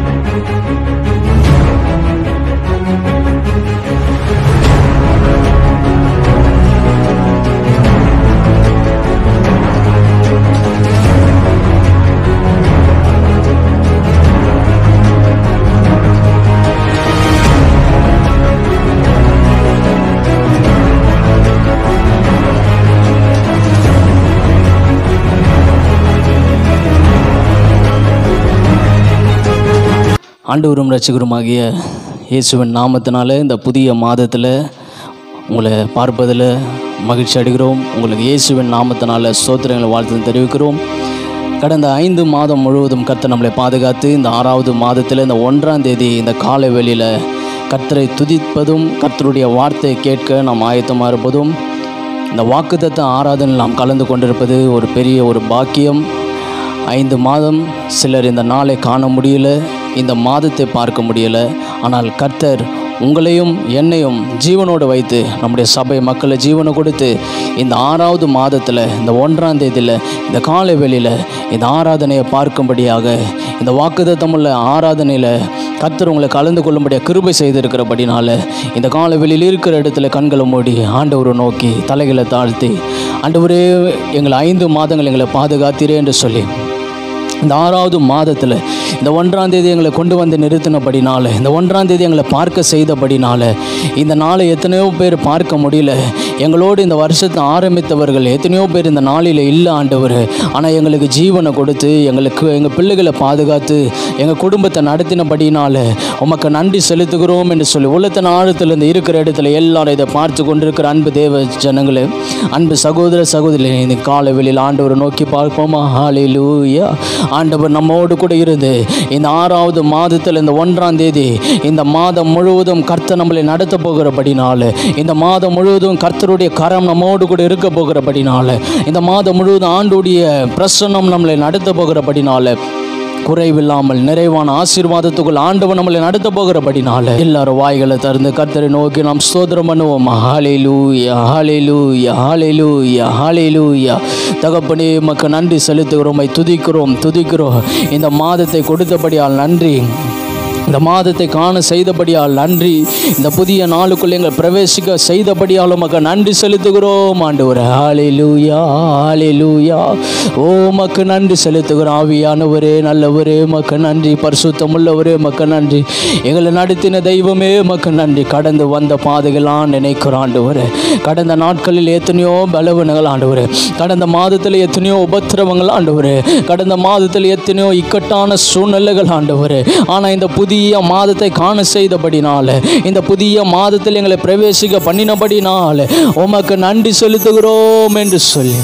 ஆண்டவரும் ரட்சகருமாகிய இயேசுவின் நாமத்தினால இந்த புதிய மாதத்தில் உங்களை பார்ப்பதில் மகிழ்ச்சி அடைகிறோம் உங்களுக்கு இயேசுவின் நாமத்தினால ஸ்தோத்திரங்களை வாழ்த்து தெரிவிக்கிறோம் கடந்த ஐந்து மாதம் முழுவதும் கர்த்தர் நம்மளை பாதுகாத்து இந்த ஆறாவது மாதத்தில் இந்த ஒன்றாம் தேதி இந்த காலை வேளையில் கர்த்தரை துதிப்பதும் கர்த்தருடைய வார்த்தையை கேட்க நாம் ஆயத்தமாக இருப்பதும் இந்த வாக்குத்தத்த ஆராதனையில் நாம் கலந்து கொண்டிருப்பது ஒரு பெரிய ஒரு பாக்கியம் ஐந்து மாதம் சிலர் இந்த நாளை காண முடியல இந்த மாதத்தை பார்க்க முடியல ஆனால் கர்த்தர் உங்களையும் என்னையும் ஜீவனோடு வைத்து நம்முடைய சபை மக்களை ஜீவனை கொடுத்து இந்த ஆறாவது மாதத்தில் இந்த ஒன்றாம் தேதியில் இந்த காலை வேளையில் இந்த ஆராதனையை பார்க்கும்படியாக இந்த வாக்குத்தத்தமுள்ள ஆராதனையில் கர்த்தர் உங்களை கலந்து கொள்ளும்படியாக கிருபை செய்திருக்கிறபடினால இந்த கால வெளியில் இருக்கிற இடத்துல கண்களை மூடி ஆண்டவரை நோக்கி தலைகளை தாழ்த்தி ஆண்டவரே எங்களை ஐந்து மாதங்கள் எங்களை பாதுகாத்தீரே என்று சொல்லி இந்த ஆறாவது மாதத்தில் இந்த ஒன்றாம் தேதி எங்களை கொண்டு வந்து நிறுத்தினபடினால இந்த ஒன்றாம் தேதி எங்களை பார்க்க செய்தபடினால இந்த நாளை எத்தனையோ பேர் பார்க்க முடியல எங்களோடு இந்த வருஷத்தை ஆரம்பித்தவர்கள் எத்தனையோ பேர் இந்த நாளில் இல்லை ஆண்டவர் ஆனால் எங்களுக்கு ஜீவனை கொடுத்து எங்களுக்கு எங்கள் பிள்ளைகளை பாதுகாத்து எங்கள் குடும்பத்தை நடத்தினபடினால உமக்கு நன்றி செலுத்துகிறோம் என்று சொல்லி உள்ளத்தின் ஆழத்தில் இந்த இருக்கிற இடத்துல எல்லாரும் இதை பார்த்து கொண்டிருக்கிற அன்பு தேவ ஜனங்களே அன்பு சகோதர சகோதரி இந்த காலை வெளியில் ஆண்டவரை நோக்கி பார்ப்போமா ஹalleluya ஆண்டவர் நம்மோடு கூட இருந்து இந்த ஆறாவது மாதத்தில் இந்த ஒன்றாம் தேதி இந்த மாதம் முழுவதும் கர்த்தர் நம்மளை நடத்த போகிறபடினால இந்த மாதம் முழுவதும் கர்த்தருடைய கரம் நம்மோடு கூட இருக்க போகிறபடினால இந்த மாதம் முழுவதும் ஆண்டுடைய பிரசன்னம் நம்மளை நடத்த போகிறபடினால குறைவில்லாமல் நிறைவான ஆசீர்வாதத்துக்குள் ஆண்டவன் நம்மளை நடத்த போகிறபடினால எல்லாரும் வாய்களை திறந்து கர்த்தரை நோக்கி நாம் ஸ்தோத்திரம் பண்ணுவோம் ஹalleluya ஹalleluya ஹalleluya ஹalleluya தகப்பனே மக்கு நன்றி செலுத்துகிறோம் உம்மை துதிக்கிறோம் துதிக்கிறோம் இந்த மாதத்தை கொடுத்தபடியால் நன்றி இந்த மாதத்தை காண செய்தபடியால் நன்றி இந்த புதிய நாளுக்குள் எங்கள் பிரவேசிக்க செய்தபடியால் உமக்கு நன்றி செலுத்துகிறோம் ஆண்டவரே ஹalleluya ஹalleluya ஓ மக்கு நன்றி செலுத்துகிறோம் ஆவியானவரே நல்லவரே மக்கு நன்றி பரிசுத்தமுள்ளவரே மக்கு நன்றி எங்களை நடத்தின தெய்வமே மக்கு நன்றி கடந்து வந்த பாதைகளாம் நினைக்கிறோம் ஆண்டவரே கடந்த நாட்களில் எத்தனையோ பலவீனங்கள் ஆண்டவரே கடந்த மாதத்தில் எத்தனையோ உபத்திரவங்கள் ஆண்டவரே கடந்த மாதத்தில் எத்தனையோ இக்கட்டான சூழ்நிலைகள் ஆண்டவரே ஆனால் இந்த புதிய மாதத்தை காண செய்தபடினால இந்த புதிய மாதத்தில் எங்களை பிரவேசிக்க பண்ணினபடினால உமக்கு நன்றி செலுத்துகிறோம் என்று சொல்லி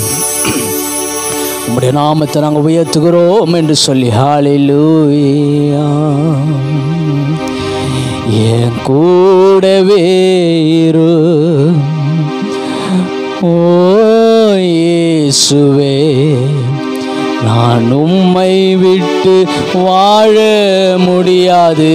உம்முடைய நாமத்தை நாங்கள் உயர்த்துகிறோம் என்று சொல்லி ஹalleluya என் கூடவே இரு ஓ இயேசுவே நான் உம்மை விட்டு வாழ முடியாது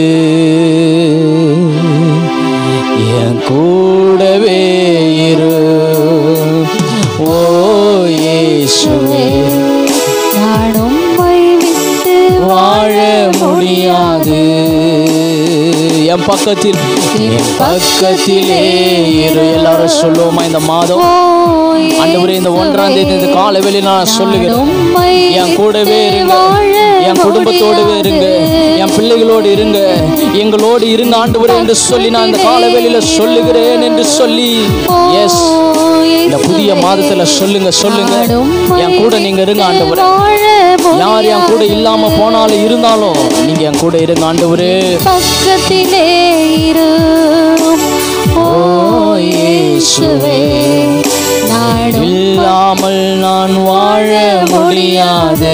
என் கூடவே இரு ஓ இயேசுவே நான் உம்மை விட்டு வாழ முடியாது என் பக்கத்தில் என் பக்கத்திலே இரு எல்லாரும் சொல்லுவோமா இந்த மாதம் ஆண்டவரே இந்த ஒன்றாம் தேதி இந்த காலை வெளி நான் சொல்லுகிறேன் என் கூடவே இருங்க என் குடும்பத்தோடவே இருங்க என் பிள்ளைகளோடு இருங்க எங்களோடு இருங்க ஆண்டவரே என்று சொல்லி நான் இந்த கால வெளியில சொல்லுகிறேன் என்று சொல்லி எஸ் இந்த புதிய மாதத்துல சொல்லுங்க சொல்லுங்க என் கூட நீங்க இருங்க ஆண்டவரே யார் என் கூட இல்லாம போனாலும் இருந்தாலும் நீங்க என் கூட இருங்க ஆண்டவரே பக்கத்திலே இரு ஓ இயேசுவே நாடும் இல்லாமல் நான் வாழ முடியாது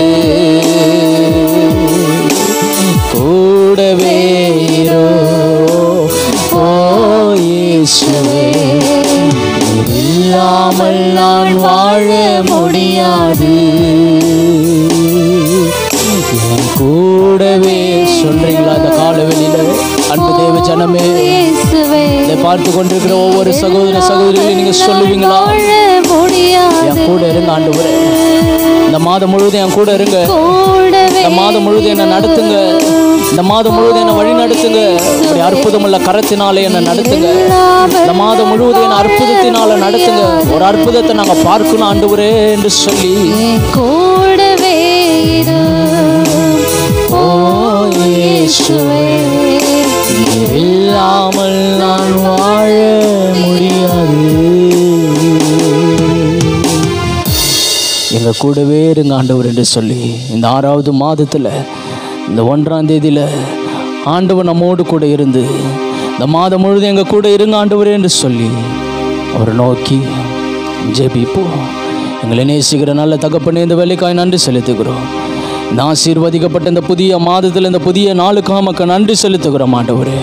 கூடவே இரு ஓ இயேசுவே நீர் இல்லாமல் நான் வாழ முடியாது என் கூடவே சொல்றீங்களா இந்த கால வெளியில அன்பு தேவ ஜனமே இயேசுவே இதை பார்த்து கொண்டிருக்கிற ஒவ்வொரு சகோதர சகோதரிகளையும் நீங்க சொல்லுவீங்களா வாழ முடியாது என் கூட இருங்க ஆண்டவரே இந்த மாதம் முழுவதும் என் கூட இருங்க கூடவே இந்த மாதம் முழுவதும் என்ன நடத்துங்க இந்த மாதம் முழுவதும் என்னை வழி நடத்துங்க இப்படி அற்புதமுள்ள கரத்தினாலே என்னை நடத்துங்க இந்த மாதம் முழுவதும் என்னை அற்புதத்தினால நடத்துங்க ஒரு அற்புதத்தை நாங்க பார்க்கணும் ஆண்டவரே என்று சொல்லி என் கூடவே இரு ஓ இயேசுவே நீர் இல்லாமல் நான் வாழ முடியாது எங்க கூடவே இருங்க ஆண்டவர் என்று சொல்லி இந்த ஆறாவது மாதத்துல இந்த ஒன்றாம் தேதியில ஆண்டவர் நம்மோடு கூட இருந்து இந்த மாதம் முழுதும் எங்க கூட இருங்க ஆண்டவரே என்று சொல்லி அவரை நோக்கி ஜெபிப்போம் எங்களை நேசிக்கிற நல்ல தகப்பனே இந்த வேலைக்காய் நன்றி செலுத்துகிறோம் இந்த ஆசீர்வதிக்கப்பட்ட இந்த புதிய மாதத்தில் இந்த புதிய நாளுக்காக மக்கள் நன்றி செலுத்துகிறோம் ஆண்டவரே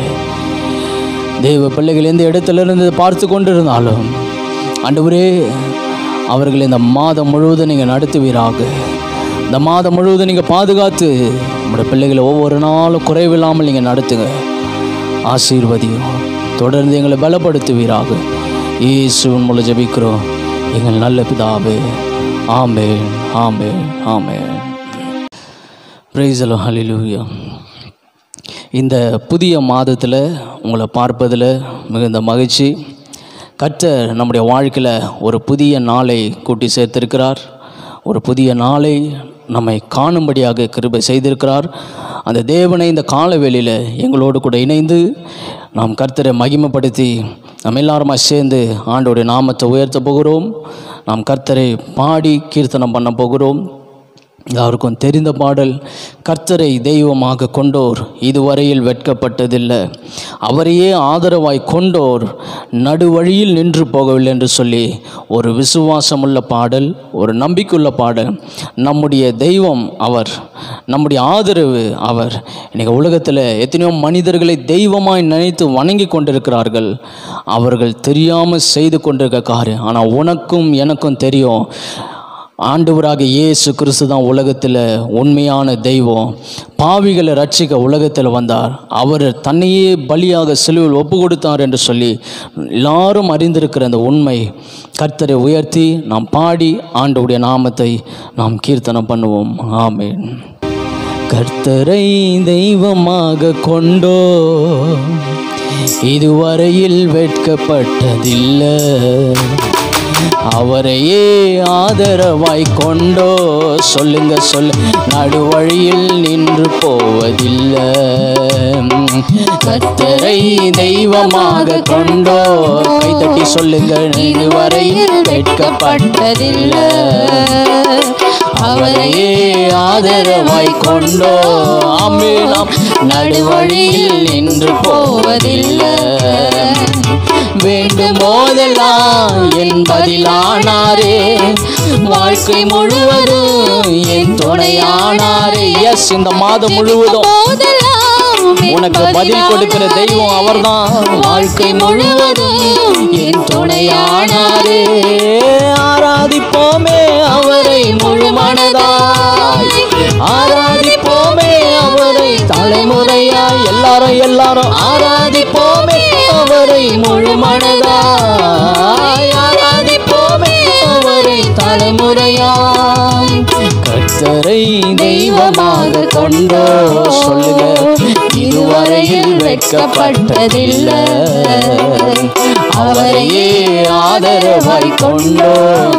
தேவ பிள்ளைகள் எந்த இடத்துல இருந்து இதை பார்த்து கொண்டிருந்தாலும் ஆண்டவரே அவர்களை இந்த மாதம் முழுவதும் நீங்கள் நடத்துவீராக இந்த மாதம் முழுவதும் நீங்கள் பாதுகாத்து உங்களுடைய பிள்ளைகளை ஒவ்வொரு நாளும் குறைவில்லாமல் நீங்கள் நடத்துங்க ஆசீர்வதியும் தொடர்ந்து எங்களை பலப்படுத்துவீராக இயேசுவின் மூலம் ஜெபிக்கிறோம் எங்கள் நல்ல பிதாவே ஆமென் ஆமென் ஆமென் பிரைசலோ ஹalleluya இந்த புதிய மாதத்தில் உங்களை பார்ப்பதில் மிகுந்த மகிழ்ச்சி கர்த்தர் நம்முடைய வாழ்க்கையில் ஒரு புதிய நாளை கூட்டி சேர்த்திருக்கிறார் ஒரு புதிய நாளை நம்மை காணும்படியாக கிருபை செய்திருக்கிறார் அந்த தேவனை இந்த காலவேளையில் எங்களோடு கூட இணைந்து நாம் கர்த்தரை மகிமைப்படுத்தி நம்ம எல்லாருமா சேர்ந்து ஆண்டோடைய நாமத்தை உயர்த்த போகிறோம் நாம் கர்த்தரை பாடி கீர்த்தனம் பண்ண போகிறோம் யாருக்கும் தெரிந்த பாடல் கர்த்தரை தெய்வமாக கொண்டோர் இதுவரையில் வெட்கப்பட்டதில்லை அவரையே ஆதரவாய் கொண்டோர் நடுவழியில் நின்று போகவில்லை என்று சொல்லி ஒரு விசுவாசமுள்ள பாடல் ஒரு நம்பிக்கையுள்ள பாடல் நம்முடைய தெய்வம் அவர் நம்முடைய ஆதரவு அவர் இன்னைக்கு உலகத்தில் எத்தனையோ மனிதர்களை தெய்வமாய் நினைத்து வணங்கி கொண்டிருக்கிறார்கள் அவர்கள் தெரியாமல் செய்து கொண்டிருக்க காரியம் ஆனால் உனக்கும் எனக்கும் தெரியும் ஆண்டவராக இயேசு கிறிஸ்து தான் உலகத்தில் உண்மையான தெய்வம் பாவிகளை ரட்சிக்க உலகத்தில் வந்தார் அவர் தன்னையே பலியாக சிலுவையில் ஒப்பு கொடுத்தார் என்று சொல்லி எல்லாரும் அறிந்திருக்கிற அந்த உண்மை கர்த்தரை உயர்த்தி நாம் பாடி ஆண்டவுடைய நாமத்தை நாம் கீர்த்தனம் பண்ணுவோம் ஆமென் கர்த்தரை தெய்வமாக கொண்டோ இதுவரையில் வெட்கப்பட்டதில்லை அவரையே ஆதரவாய் கொண்டோ சொல்லுங்க சொல்லு நடுவழியில் நின்று போவதில்லை கர்த்தரை தெய்வமாக கொண்டோ கைத்தட்டி சொல்லுங்க இதுவரையில் வெட்கப்பட்டதில்லை அவரையே ஆதரவாய் கொண்டோ ஆமே நாம் நடுவழியில் நின்று போவதில்லை வேண்டும் போதெல்லாம் என் பதிலானாரே வாழ்க்கை முழுவதும் என் துணையானாரே எஸ் இந்த மாதம் முழுவதும் உனக்கு பதில் கொடுக்கிற தெய்வம் அவர்தான் வாழ்க்கை முழுவதும் என் துணையானாரே ஆராதிப்போமே அவரை முழு மனதாய் ஆராதிப்போமே அவரை தலைமுறையாய் எல்லாரும் எல்லாரும் ஆராதிப்போமே அவரை முழு மனதாய் ஆராதிப்போமே அவரை தலைமுறையாம் கர்த்தரை தெய்வமாக கொண்டோ சொல்லுங்க இதுவரையில் வெட்கப்பட்டதில்லை அவரையே ஆதரவாய் கொண்டோ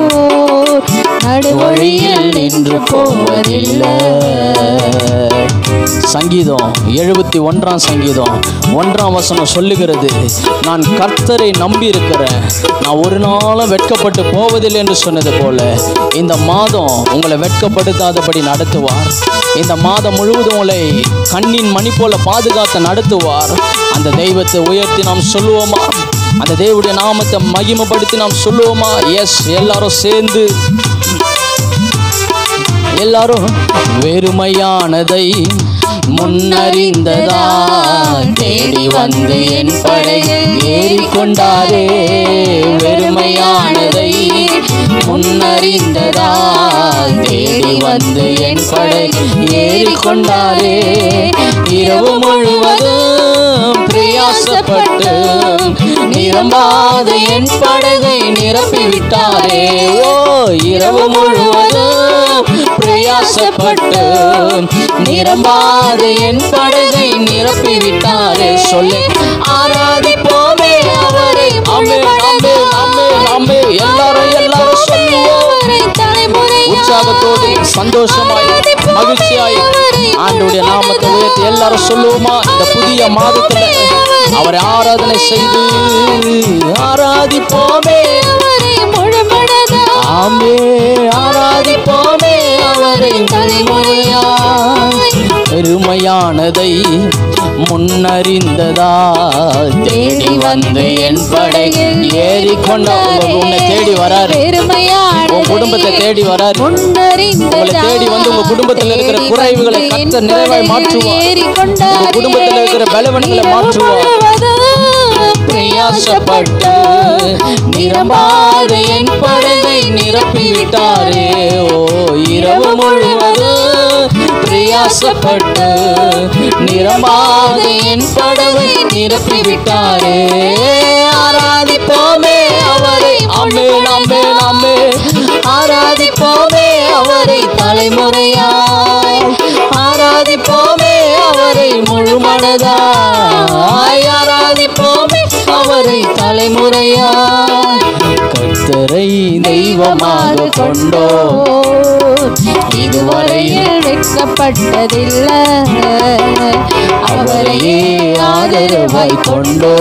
வழியில் நின்று போவதில்லை சங்கீதம் எழுபத்தி ஒன்றாம் சங்கீதம் ஒன்றாம் வசனம் சொல்லுகிறது நான் கர்த்தரை நம்பி இருக்கிறேன் நான் ஒரு நாளும் வெட்கப்பட்டு போவதில்லை என்று சொன்னது போல இந்த மாதம் உங்களை வெட்கப்படுத்தாதபடி நடத்துவார் இந்த மாதம் முழுவதும் உங்களை கண்ணின் மணி போல பாதுகாத்து நடத்துவார் அந்த தெய்வத்தை உயர்த்தி நாம் சொல்லுவோமா அந்த தேவனுடைய நாமத்தை மகிமைப்படுத்தி நாம் சொல்லுவோமா எஸ் எல்லாரும் சேர்ந்து எல்லாரும் வெறுமையானதை முன்னறிந்ததா தேடி வந்து என் படை ஏறிக்கொண்டாரே வெறுமையானதை முன்னறிந்ததா தேடி வந்து என் படை ஏறிக்கொண்டாரே இரவு முழுவதும் பிரயாசப்பட்டு நிரம்பாத என் படகை நிரப்பி விட்டாரே ஓ இரவு முழுவதும் பிரயாசப்பட்டு நிரம்பாத என் படகை நிரப்பி விட்டாரே சொல்லு ஆராதிப்போமே அவரை ஆமே ஆமே ஆமே ஆமே எல்லாரும் எல்லாரும் சொல்லுவோம் அவரை தலைமுறையாய் உற்சாகத்தோடு சந்தோஷமாய் மகிழ்ச்சியாய் ஆண்டுடைய நாமத்தை உயர்த்தி எல்லாரும் சொல்லுவோமா இந்த புதிய மாதத்துல அவரை ஆராதனை செய்து ஆராதிப்போமே அவரை முழுமனதாய் ஆமே ஆராதிப்போமே அவரை தலைமுறையாய் பெருமையானதை முன்னறிந்ததா தேடி வந்து என் படையில் ஏறி கொண்ட உங்க- உன்னை தேடி வராரு பெருமையானதை உன் குடும்பத்தை தேடி வராரு முன்னறிந்ததா உங்களை தேடி வந்து உங்க குடும்பத்துல இருக்கிற தேடி குறைவுகளை வந்து கர்த்தர் என் நிறைவாய் படையில் மாற்றுவார். ஏறிக்கொண்டாரே. உங்க குடும்பத்துல இருக்கிற பலவீனங்களை மாற்றுவார். முழுவதும் பிரயாசப்பட்டு நிரம்பாத என் படகை நிரப்பி விட்டாரே ஓ இரவு முழுவதும் பிரயாசப்பட்டு நிரம்பாத என் படவை நிரப்பி விட்டாரே ஆராதிப்போமே அவரை அம்மே நாமே நாமே ஆராதிப்போமே அவரை தலைமுறையாய் ஆராதிப்போமே அவரை முழு மனதாய் ஆராதிப்போமே அவரை தலைமுறையாய் கர்த்தரை தெய்வமாக கொண்டோ இதுவரையில் வெட்கப்பட்டதில்லை அவரையே ஆதரவாய் கொண்டோ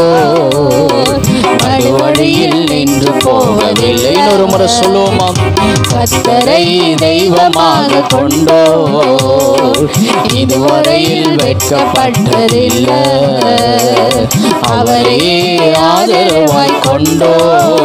நடுவழியில் நின்று போவதில்லை இன்னொரு முறை சொல்லுவோமா கர்த்தரை தெய்வமாக கொண்டோ இதுவரையில் வெட்கப்பட்டதில்லை அவரையே ஆதரவாய் கொண்டோ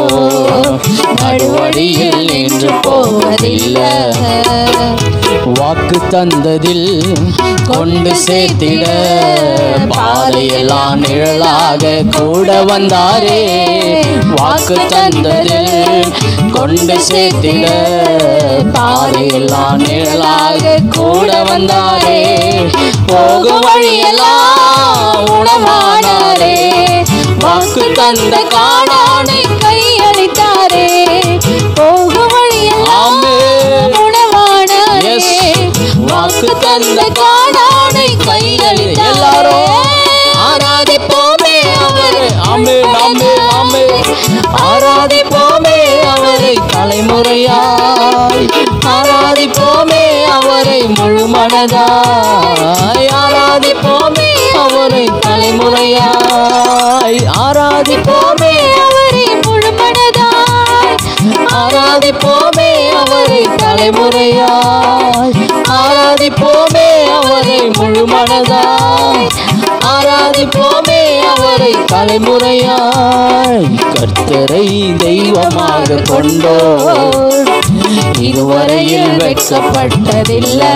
நடுவழியில் நின்று போவதில்லை வாக்கு தந்ததில் கொண்டு சேர்த்திட பாதையெல்லாம் நிழலாக கூட வந்தாரே வாக்கு தந்ததில் கொண்டு சேர்த்திட பாதையெல்லாம் நிழலாக கூட வந்தாரே போகும் வழியெல்லாம் உணவானாரே வாக்கு தந்த காணானை கையளித்தாரே போகும் வழியெல்லாம் ஆமென். உணவானாரே Yes. வாக்கு தந்த காணானை கையளித்தாரே எல்லாரும் ஆராதிப்போமே அவரை ஆமே ஆமே ஆமே ஆராதிப்போமே அவரை தலைமுறையாய் ஆராதிப்போமே அவரை முழு மனதாய் ஆராதிப்போமே அவரை தலைமுறையாய் ஆராதிப்போமே அவரை முழுமனதாய் ஆராதிப்போமே அவரை தலைமுறையாய் ஆராதிப்போமே அவரை முழு மனதாய் ஆராதிப்போமே அவரை தலைமுறையாய் கர்த்தரை தெய்வமாக கொண்டோ இதுவரையில் வெட்கப்பட்டதில்லை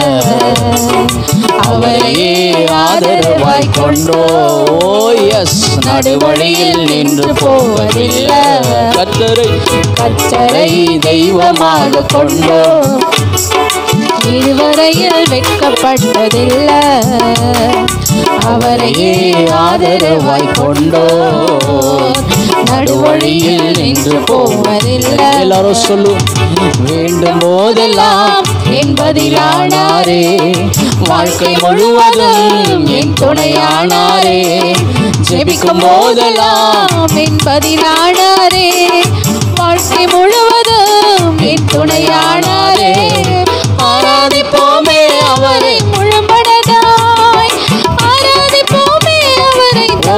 அவரையே ஆதரவாய் கொண்டோ எஸ் நடுவழியில் நின்று போவதில்லை கர்த்தரை கர்த்தரை தெய்வமாக கொண்டோ இதுவரையில் வெட்கப்பட்டதில்லை அவரையே ஆதரவாய் கொண்டோ நடுவழியில் நின்று போவதில்லை எல்லாரும் சொல்லும் வேண்டும் போதெல்லாம் என்பதிலானாரே வாழ்க்கை முழுவதும் என் துணையானாரே ஜெபிக்கும் போதெல்லாம் என்பதிலானாரே வாழ்க்கை முழுவதும் என் துணையானாரே ஆராதிப்போமே அவரை முழுமனதாய் ஆராதிப்போமே அவரை ஓ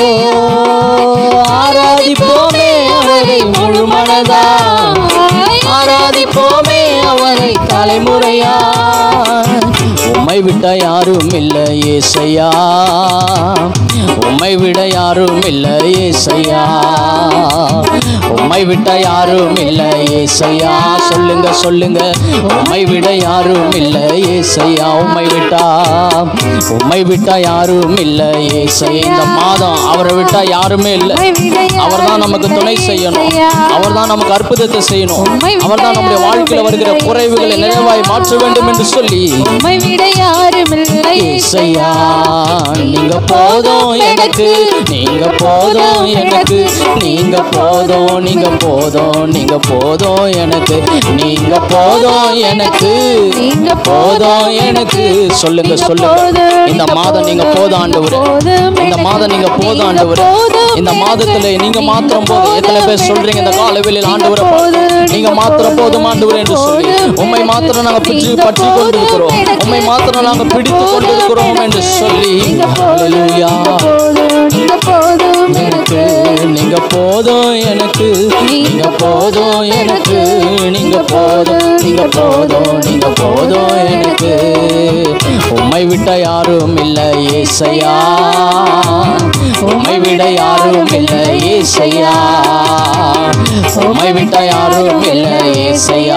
ஆராதிப்போமே அவரை முழு மனதாய் ஆராதிப்போமே அவரை தலைமுறையா உம்மை விட்ட யாரும் இல்லை ஏசையா உம்மை விட யாரும் இல்லை ஏசையா உம்மை விட்ட யாரும் இல்லை ஏசையா சொல்லுங்க சொல்லுங்க உம்மை விட யாரும் இல்லை ஏசையா உம்மை விட்டா உம்மை விட்டா யாரும் இல்லை ஏசையா இந்த மாதம் அவரை விட்டா யாருமே இல்லை அவர் தான் நமக்கு துணை செய்யணும் அவர் தான் நமக்கு அற்புதத்தை செய்யணும் அவர் தான் நம்முடைய வாழ்க்கையில் வருகிற குறைவுகளை நிறைவாய் மாற்ற வேண்டும் என்று சொல்லி உம்மை விட யார் யாருமில்லை ஏசையா நீங்க போதும் எனக்கு நீங்க போதும் எனக்கு நீங்க போதும் நீங்க போதும் நீங்க போதும் எனக்கு நீங்க போதும் எனக்கு நீங்க போதும் எனக்கு சொல்லுங்க சொல்லுங்க இந்த மாதம் நீங்க போதும் ஆண்டவரே இந்த மாதம் நீங்க போதும் ஆண்டவரே இந்த மாதத்துல நீங்க மாத்திரம் போதும் எத்தனை பேர் சொல்றீங்க இந்த காலவெளியில் ஆண்டவரை பார்த்து, நீங்க மாத்திரம் போதும் ஆண்டவரே என்று சொல்லி உண்மை மாத்திரம் நாங்க பிடிச்சு பற்றி கொண்டிருக்கிறோம் உண்மை மாத்திரம் நாங்க பிடித்து கொண்டிருக்கிறோம் என்று சொல்லி ஹalleluya நீங்க போதும் எனக்கு நீங்க போதும் எனக்கு நீங்க போதும் எனக்கு நீங்க போதும் நீங்க போதும் நீங்க போதும் எனக்கு உம்மை விட்ட யாரும் இல்லை ஏசையா உம்மை விட யாரும் இல்லை ஏசையா உம்மை விட்ட யாரும் இல்லை ஏசையா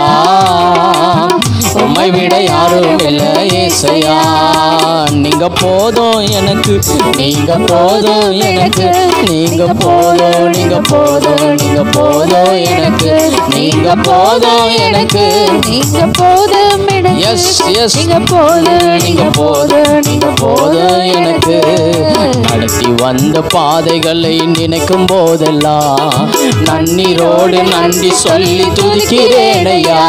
உம்மை விட யாரும் இல்லை ஏசையா நீங்க போதும் எனக்கு நீங்க போதும் எனக்கு நீங்க போதும் நீங்க போதும் நீங்க போதும் எனக்கு நீங்க போதும் எனக்கு நீங்க போதும் எனக்கு எஸ் எஸ் நீங்க போதும் நீங்க போதும் நீங்க போதும் எனக்கு நடத்தி வந்த பாதைகளை நினைக்கும் போதெல்லாம் நன்னீரோடு நன்றி சொல்லி துதிக்கிறேன் ஐயா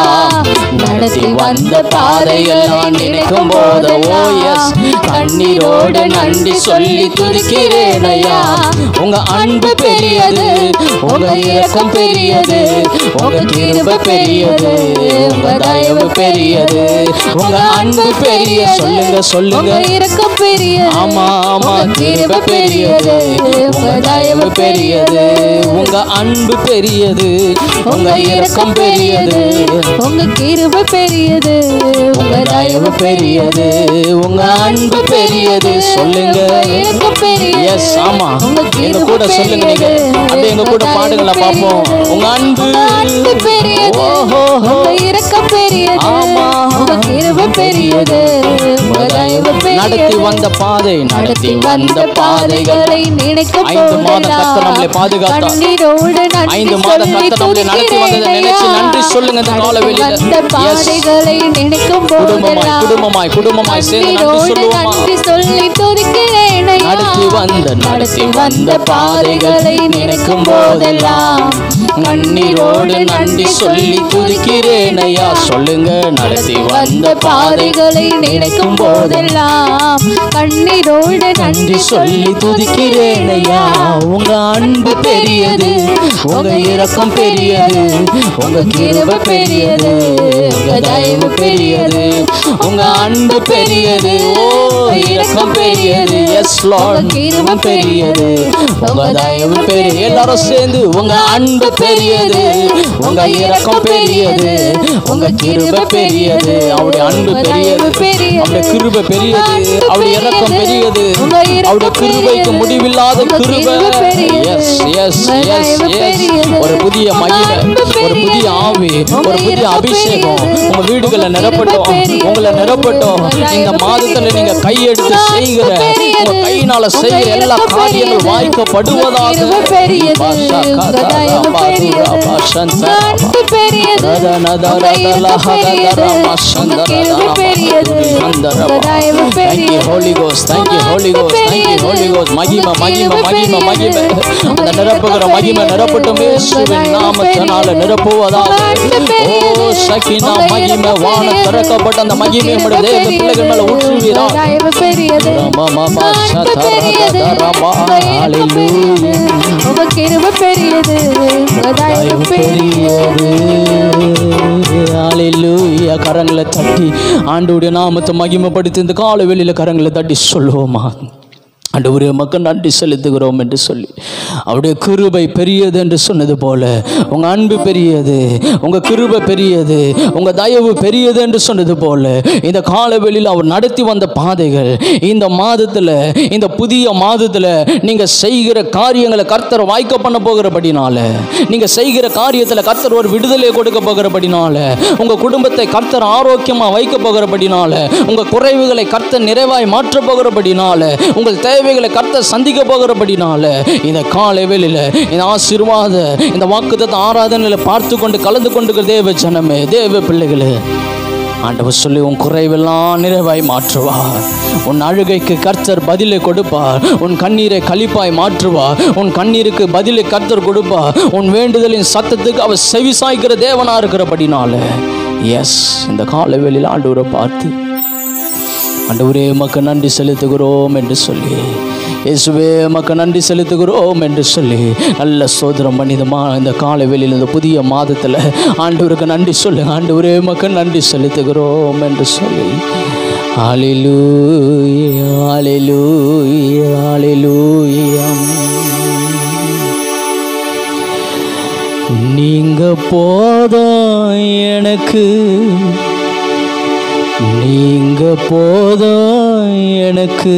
நடத்தி வந்த பாதைகள் நான் நினைக்கும் போது ஓ எஸ் கண்ணீரோடு நன்றி சொல்லி துதிக்கிறேன் ஐயா உங்க அன்பு பெரியது உங்க இரக்கம் பெரியது உங்க கிருபை பெரியது உங்க தயவு பெரியது உங்க அன்பு பெரிய சொல்லுங்க சொல்லுங்க உங்க இரக்கம் பெரியது ஆமா ஆமா கிருபை பெரியது உங்க தயவு பெரியது உங்க அன்பு பெரியது உங்க இரக்கம் பெரியது உங்க கிருபை பெரியது உங்க தயவு பெரியது உங்க அன்பு பெரியது சொல்லுங்க இரக்கம் பெரியது எஸ் ஆமா உங்க எங்க கூட கிருபை சொல்லுங்க நீங்க பெரியது. அப்படியே எங்க கூட பாடுங்களா பாப்போம் உங்க அன்பு அன்பு பெரியது ஓஹோ உங்க இரக்கம் பெரியது ஆமா. உங்க கிருபை பெரியது உங்க தயவு நடத்தி பெரியது வந்த பாதை நடத்தி வந்த பாதைகள் பாதைகளை நினைக்கும் ஐந்து மாதம் கர்த்தர் நம்மளை பாதுகாத்தார். கண்ணீரோடு நன்றி ஐந்து மாதம் சொல்லி கர்த்தர் நம்மளை நடத்தி வந்ததை நினைச்சு துதிக்கிறேன் நன்றி சொல்லுங்க இந்த நடத்தி காலவெளியில. வந்த Yes. பாதைகளை நினைக்கும் குடும்பமாய் போதெல்லாம் குடும்பமாய் குடும்பமாய் சேர்ந்து நன்றி கண்ணீரோடு சொல்லுவோமா நன்றி சொல்லி துதிக்கிறேன் ஐயா. நடத்தி வந்த நடத்தி வந்த பாதைகளை நினைக்கும் போதெல்லாம் கண்ணீரோடு நன்றி சொல்லி துதிக்கிறேன் ஐயா சொல்லுங்க நடத்தி வந்த பாதைகளை நினைக்கும் போதெல்லாம் கண்ணீரோடு நன்றி சொல்லி துதிக்கிறேன் ஐயா உங்க அன்பு பெரியது உங்க இரக்கம் பெரியது உங்க கிருபை பெரியது உங்க தயவு பெரியது உங்க அன்பு பெரியது ஓ இரக்கம் பெரியது எஸ் லார்ட் கிருபை பெரியது உங்க தயவு பெரிய எல்லாரும் சேர்ந்து உங்க அன்பு பெரியது உங்க இரக்கம் பெரியது உங்க கிருபை பெரியது அவருடைய அன்பு பெரியது அவருடைய கிருபை பெரியது அவருடைய இரக்கம் பெரியது அவருடைய கிருபைக்கு முடிவில்லாத கிருபை எஸ் எஸ் எஸ் எஸ் ஒரு புதிய மகிமை ஒரு புதிய ஆவி ஒரு புதிய அபிஷேகம் உங்க வீடுகளை நிரப்பட்டும் உங்களை நிரப்பட்டும் இந்த மாதத்துல நீங்க கையெடுத்து செய்கிற உங்க கையினால செய்கிற எல்லா காரியங்கள் வாய்க்கப்படுவதாக கிருபை பெரியது உங்க தயவு பெரியது அன்பு பெரியது உங்க இரக்கம் பெரியது உங்க கிருபை பெரியது உங்க தயவு Thank you, பெரியது Holy Ghost. Thank you, Holy Ghost. Thank you, Holy Ghost. மகிமை, மகிமை, மகிமை, மகிமை. அந்த நிரப்புகிற மகிமை நிரப்பட்டும் இயேசுவின் நாமத்தினால நிரப்புவதாக ஓ சகினா மகிமை வான திறக்கப்பட்ட அந்த மகிமை நம்முடைய தேவ பிள்ளைகள் மேல ஊற்றுவீரா தயவு பெரியது ரமமம சதரகதரமா. Hallelujah. உங்க கிருபை பெரியது உங்க தயவு தயவு பெரியது பெரியது ஹalleluya கரங்களை தட்டி ஆண்டவருடைய நாமத்தை மகிமைப்படுத்தி இந்த கால வெளியில கரங்களை தட்டி சொல்லுவோமா ஆண்டவரே மக்கள் நன்றி செலுத்துகிறோம் என்று சொல்லி அவருடைய கிருபை பெரியது என்று சொன்னது போல உங்க அன்பு பெரியது உங்க கிருபை பெரியது உங்க தயவு பெரியது என்று சொன்னது போல இந்த காலவெளியில் அவர் நடத்தி வந்த பாதைகள் இந்த மாதத்துல இந்த புதிய மாதத்துல நீங்க செய்கிற காரியங்களை கர்த்தர் வாய்க்க பண்ண போகிறபடினால நீங்க செய்கிற காரியத்துல கர்த்தர் ஒரு விடுதலை கொடுக்க போகிறபடினால உங்க குடும்பத்தை கர்த்தர் ஆரோக்கியமா வைக்க போகிறபடினால உங்க குறைவுகளை கர்த்தர் நிறைவாய் மாற்ற போகிறபடினால உங்கள் தேவைகளை கர்த்தர் சந்திக்க போகிறபடினால இந்த காலை வேளையில இந்த ஆசீர்வாத இந்த வாக்குத்தத்த ஆராதனையில பார்த்து கொண்டு கலந்து கொண்டு தேவ ஜனமே தேவ பிள்ளைகளே ஆண்டவர் சொல்லி உன் குறைவெல்லாம் நிறைவாய் மாற்றுவார் உன் அழுகைக்கு கர்த்தர் பதிலை கொடுப்பார் உன் கண்ணீரை கழிப்பாய் மாற்றுவார் உன் கண்ணீருக்கு பதிலை கர்த்தர் கொடுப்பார் உன் வேண்டுதலின் சத்தத்துக்கு அவர் செவி சாய்க்கிற தேவனா இருக்கிறபடினால எஸ் இந்த கால வேளையில் ஆண்டவரை பார்த்து ஆண்டவரே மக்க நன்றி செலுத்துகிறோம் என்று சொல்லி இயேசுவே மக்க நன்றி செலுத்துகிறோம் என்று சொல்லி நல்ல சோதரம் பண்ணிதமா இந்த காலை வெளியில் இந்த புதிய மாதத்தில் ஆண்டவருக்கு நன்றி சொல்லு ஆண்டவரே மக்க நன்றி செலுத்துகிறோம் என்று சொல்லி ஹalleluya ஹalleluya ஹalleluya நீங்க போதும் எனக்கு நீங்க போதும் எனக்கு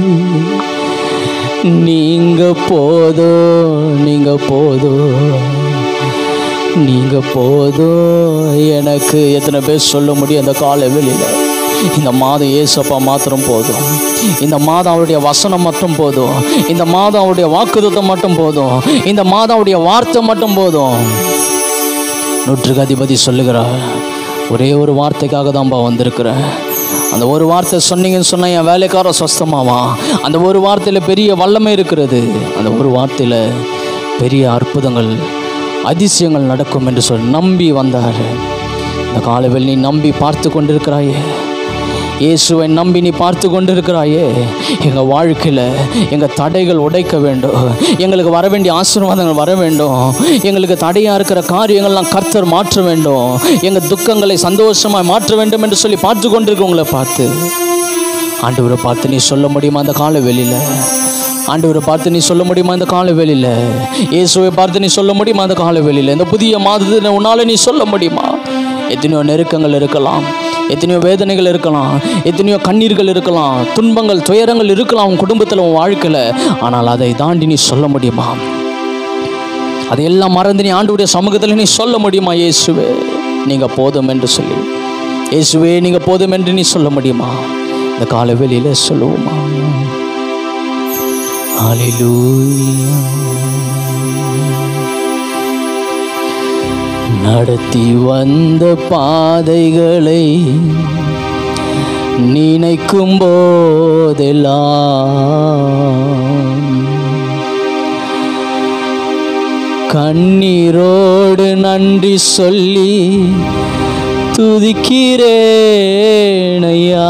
நீங்க போதும் நீங்க போதும் நீங்க போதும் எனக்கு எத்தனை பேர் சொல்ல முடியும் அந்த கால வெளியில் இந்த மாதம் ஏசப்பா மாத்திரம் போதும் இந்த மாதம் அவருடைய வசனம் மட்டும் போதும் இந்த மாதம் அவருடைய வாக்குத்தத்தம் மட்டும் போதும் இந்த மாதம் அவருடைய வார்த்தை மட்டும் போதும் நூற்றுக்கு அதிபதி சொல்லுகிறார் ஒரே ஒரு வார்த்தைக்காக தான்ப்பா வந்திருக்கிறேன் அந்த ஒரு வார்த்தை சொன்னீங்கன்னு சொன்னால் என் வேலைக்காரன் சொஸ்தமாவான் அந்த ஒரு வார்த்தையில் பெரிய வல்லமை இருக்கிறது அந்த ஒரு வார்த்தையில் பெரிய அற்புதங்கள் அதிசயங்கள் நடக்கும் என்று சொல்லி நம்பி வந்தார் இந்த காலவில் நீ நம்பி பார்த்து கொண்டிருக்கிறாயே இயேசுவை நம்பி நீ பார்த்து கொண்டிருக்கிறாயே எங்கள் வாழ்க்கையில் எங்கள் தடைகள் உடைக்க வேண்டும் எங்களுக்கு வர வேண்டிய ஆசீர்வாதங்கள் வர வேண்டும் எங்களுக்கு தடையாக இருக்கிற காரியங்கள்லாம் கர்த்தர் மாற்ற வேண்டும் எங்கள் துக்கங்களை சந்தோஷமாக மாற்ற வேண்டும் என்று சொல்லி பார்த்து கொண்டிருக்கவங்களை பார்த்து ஆண்டவரை பார்த்து நீ சொல்ல முடியுமா அந்த கால வெளியில் ஆண்டவரை பார்த்து நீ சொல்ல முடியுமா இந்த கால வெளியில் இயேசுவை பார்த்து நீ சொல்ல முடியுமா அந்த கால வெளியில் இந்த புதிய மாதத்தில் உன்னால் நீ சொல்ல முடியுமா எத்தனையோ நெருக்கங்கள் இருக்கலாம் எத்தனையோ வேதனைகள் இருக்கலாம் எத்தனையோ கண்ணீர்கள் இருக்கலாம் துன்பங்கள் துயரங்கள் இருக்கலாம் உன் குடும்பத்தில் உன் வாழ்க்கையில் ஆனால் அதை தாண்டி நீ சொல்ல முடியுமா அதையெல்லாம் மறந்து நீ ஆண்டவருடைய சமூகத்தில் நீ சொல்ல முடியுமா இயேசுவே நீங்கள் போதும் என்று சொல்லி இயேசுவே நீங்கள் போதும் என்று நீ சொல்ல முடியுமா இந்த கால வெளியில் சொல்லுவோமா ஹalleluya நடத்தி வந்த பாதைகளை நினைக்கும் போதெல்லாம் கண்ணீரோடு நன்றி சொல்லி துதிக்கிறேனையா